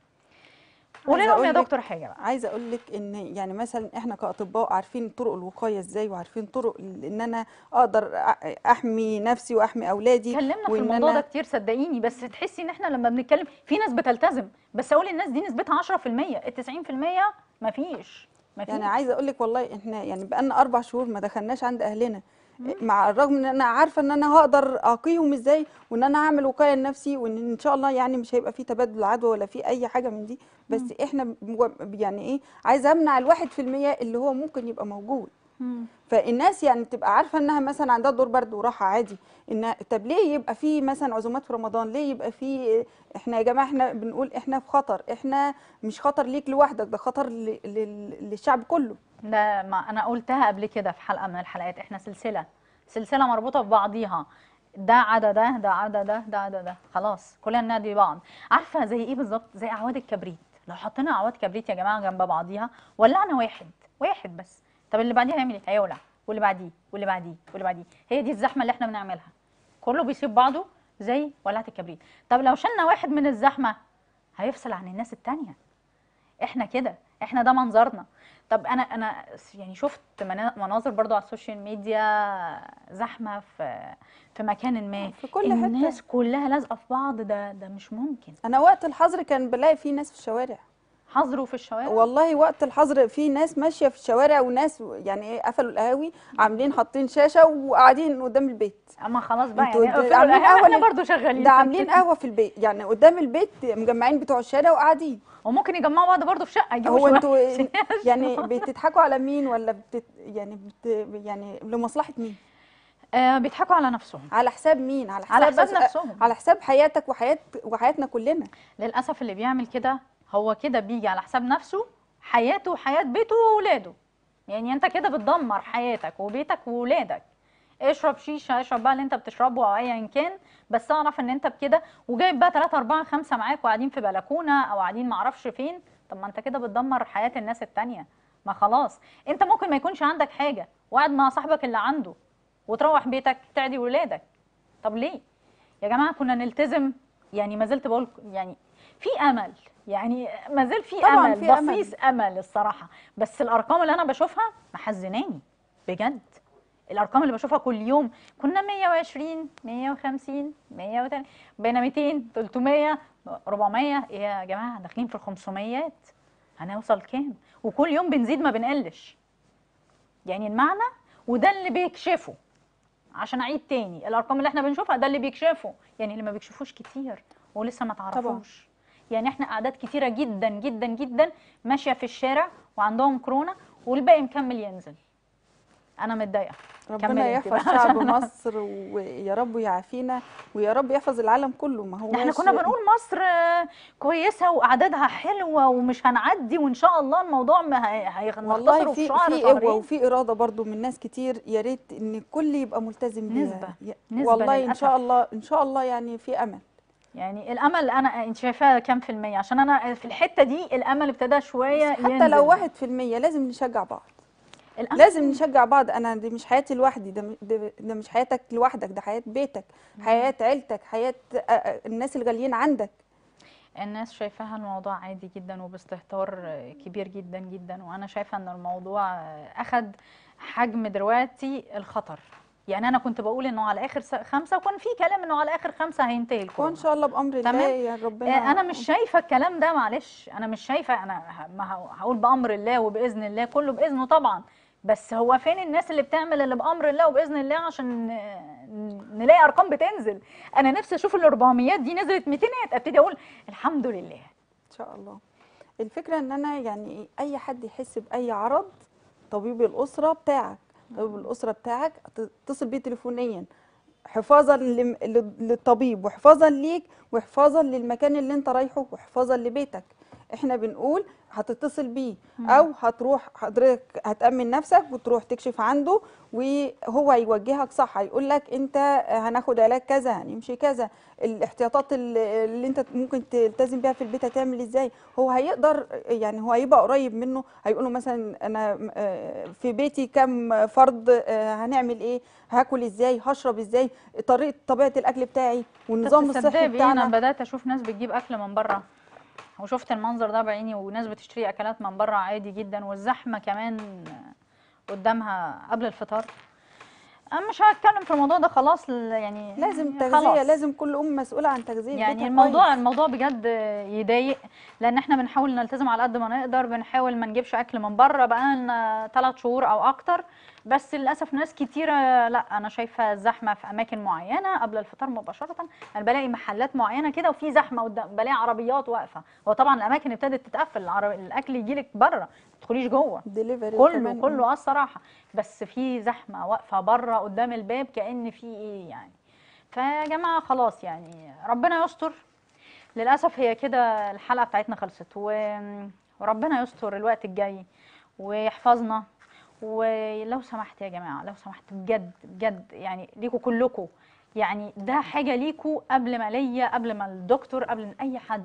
قولي عايزة لهم يا أقول لك- دكتور حاجه بقى عايزه اقول لك ان يعني مثلا احنا كاطباء عارفين طرق الوقايه ازاي وعارفين طرق ال- ان انا اقدر أ- احمي نفسي واحمي اولادي اتكلمنا في وإن الموضوع أنا- ده كتير صدقيني بس تحسي ان احنا لما بنتكلم في ناس بتلتزم بس اقول الناس دي نسبتها 10% ال 90% مفيش مفيش يعني عايزه اقول لك والله احنا يعني بقالنا اربع شهور ما دخلناش عند اهلنا مع الرغم ان انا عارفه ان انا هقدر اقيهم ازاي وان انا اعمل وقايه لنفسي وان ان شاء الله يعني مش هيبقى في تبادل عدوى ولا في اي حاجه من دي بس احنا مو- يعني ايه عايزه امنع الواحد في المية اللي هو ممكن يبقى موجود مم. فالناس يعني تبقى عارفه انها مثلا عندها دور برد وراحه عادي ان طب ليه يبقى في مثلا عزومات في رمضان ليه يبقى في احنا يا جماعه احنا بنقول احنا في خطر احنا مش خطر ليك لوحدك ده خطر ل- لل- للشعب كله ده ما انا قلتها قبل كده في حلقه من الحلقات احنا سلسله سلسله مربوطه ببعضيها ده عدا ده ده عدا ده ده عدا ده خلاص كلنا ننادي بعض عارفه زي ايه بالظبط زي اعواد الكبريت لو حطينا اعواد كبريت يا جماعه جنب بعضيها ولعنا واحد واحد بس طب اللي بعديه هيعمل ايه هيولع واللي بعديه واللي بعديه واللي بعديه هي دي الزحمه اللي احنا بنعملها كله بيسيب بعضه زي ولعه الكبريت طب لو شلنا واحد من الزحمه هيفصل عن الناس التانيه احنا كده احنا ده منظرنا طب انا انا يعني شفت منا- مناظر برضو على السوشيال ميديا زحمه في في مكان ما في كل حتة. الناس كلها لازقه في بعض ده ده مش ممكن انا وقت الحظر كان بلاقي في ناس في الشوارع حظروا في الشوارع والله وقت الحظر في ناس ماشيه في الشوارع وناس يعني ايه قفلوا القهاوي عاملين حاطين شاشه وقاعدين قدام البيت اما خلاص بقى انتوا يعني ده اقفلوا عاملين القهوة، قهوة احنا لل- برضو شغالين ده عاملين قهوه في البيت يعني قدام البيت مجمعين بتوع الشارع وقاعدين وممكن يجمعوا بعض برضو في شقه يجيبوا هو شوية انتوا عشان يعني بتضحكوا على مين ولا بتت يعني بت يعني لمصلحه مين آه بيضحكوا على نفسهم على حساب مين على حساب على حساب بس- نفسهم. على حساب حياتك وحياه وحياتنا كلنا للاسف اللي بيعمل كده هو كده بيجي على حساب نفسه حياته وحياه بيته واولاده يعني انت كده بتدمر حياتك وبيتك واولادك اشرب شيشه اشرب بقى اللي انت بتشربه او ايا كان بس اعرف ان انت بكده وجايب بقى 3 4 5 معاك وقاعدين في بلكونه او قاعدين معرفش فين طب ما انت كده بتدمر حياه الناس التانية ما خلاص انت ممكن ما يكونش عندك حاجه وقاعد مع صاحبك اللي عنده وتروح بيتك تعدي ولادك طب ليه يا جماعه كنا نلتزم يعني ما زلت بقول يعني في امل يعني ما زال في طبعاً امل في أمل. بصيص امل الصراحه بس الارقام اللي انا بشوفها محزناني بجد الارقام اللي بشوفها كل يوم كنا 120 150 130 بقينا 200 300 400 إيه يا جماعه داخلين في ال 500 هنوصل كام وكل يوم بنزيد ما بنقلش يعني المعنى وده اللي بيكشفه عشان اعيد تاني الارقام اللي احنا بنشوفها ده اللي بيكشفه يعني اللي ما بيكشفوش كتير ولسه ما تعرفوش يعني احنا اعداد كتيره جدا جدا جدا ماشيه في الشارع وعندهم كورونا والباقي مكمل ينزل انا متضايقه كملي ربنا انت يحفظ بقى شعب عشان أنا- مصر ويا رب يعافينا ويا رب يحفظ العالم كله ما هو احنا كنا بنقول مصر آه، كويسه واعدادها حلوه ومش هنعدي وان شاء الله الموضوع ما هي- هيختصروا والله في في شهر في قوه شهرين وفي اراده برضو من ناس كتير يا ريت ان الكل يبقى ملتزم بيها نسبة. يا- نسبة والله ان للأسف. شاء الله ان شاء الله يعني في امل يعني الامل انا انت شايفاه كام في الميه عشان انا في الحته دي الامل ابتدى شويه حتى ينزل. لو واحد في المية لازم نشجع بعض الأمل لازم نشجع بعض انا دي مش حياتي لوحدي ده, ده, ده مش حياتك لوحدك ده حياة بيتك حياة عيلتك حياة آه، آه، الناس الغاليين عندك الناس شايفاها الموضوع عادي جدا وباستهتار كبير جدا جدا وانا شايفه ان الموضوع اخد حجم دلوقتي الخطر يعني انا كنت بقول انه على اخر س- خمسه وكان في كلام انه على اخر خمسه هينتهي وان الكورونا شاء الله بامر الله تمام. يا ربنا آه، انا مش شايفه الكلام ده معلش انا مش شايفه انا ه- ما ه- هقول بامر الله وباذن الله كله باذنه طبعا بس هو فين الناس اللي بتعمل اللي بامر الله وباذن الله عشان ن- نلاقي ارقام بتنزل انا نفسي اشوف ال 400 دي نزلت 200 ابتدي اقول الحمد لله ان شاء الله الفكره ان انا يعني اي حد يحس باي عرض طبيب الاسره بتاعك طبيب الاسره بتاعك تتصل بيه تليفونيا حفاظا لم- لل- للطبيب وحفاظا ليك وحفاظا للمكان اللي انت رايحه وحفاظا لبيتك احنا بنقول هتتصل بيه او هتروح حضرتك هتأمن نفسك وتروح تكشف عنده وهو هيوجهك صح هيقول لك انت هناخد علاج كذا هنمشي كذا الاحتياطات اللي اللي انت ممكن تلتزم بيها في البيت هتعمل ازاي هو هيقدر يعني هو هيبقى قريب منه هيقول له مثلا انا آه، في بيتي كم فرد آه، هنعمل ايه هاكل ازاي هشرب ازاي طريقه طبيعه الاكل بتاعي والنظام الصحي تصدقي بإيه؟ انا بتاعنا بدات اشوف ناس بتجيب اكل من بره وشفت المنظر ده بعيني وناس بتشتري اكلات من بره عادي جدا والزحمه كمان قدامها قبل الفطار انا مش هتكلم في الموضوع ده خلاص ل- يعني لازم تغذيه خلاص. لازم كل ام مسؤوله عن تغذيه يعني بيتها الموضوع كويس. الموضوع بجد يضايق لان احنا بنحاول نلتزم على قد ما نقدر بنحاول ما نجيبش اكل من بره بقى لنا 3 شهور او اكتر بس للاسف ناس كتيره لا انا شايفه زحمه في اماكن معينه قبل الفطار مباشره انا بلاقي محلات معينه كده وفي زحمه قدام بلاقي عربيات واقفه هو طبعا الاماكن ابتدت تتقفل العرب... الاكل يجي لك بره ما تدخليش جوه دليفري كله كمان. كله اه الصراحه بس في زحمه واقفه بره قدام الباب كأن في ايه يعني فيا جماعه خلاص يعني ربنا يستر للاسف هي كده الحلقه بتاعتنا خلصت و... وربنا يستر الوقت الجاي ويحفظنا ولو سمحت يا جماعه لو سمحت بجد بجد يعني ليكوا كلكوا يعني ده حاجه ليكوا قبل ما ليا قبل ما الدكتور قبل ما اي حد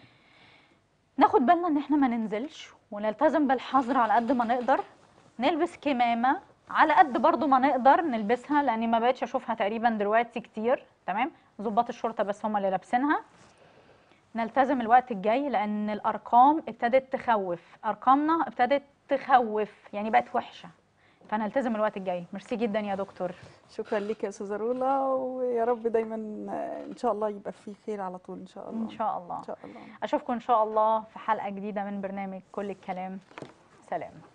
ناخد بالنا ان احنا ما ننزلش ونلتزم بالحظر على قد ما نقدر نلبس كمامة على قد برضو ما نقدر نلبسها لاني ما بقتش اشوفها تقريبا دلوقتي كتير تمام ضباط الشرطة بس هم اللي لابسينها نلتزم الوقت الجاي لان الارقام ابتدت تخوف ارقامنا ابتدت تخوف يعني بقت وحشة فنلتزم الوقت الجاي ميرسي جدا يا دكتور شكرا لك يا استاذه رولا ويا رب دايما ان شاء الله يبقى في خير على طول ان شاء الله ان شاء الله ان شاء الله اشوفكم ان شاء الله في حلقة جديدة من برنامج كل الكلام سلام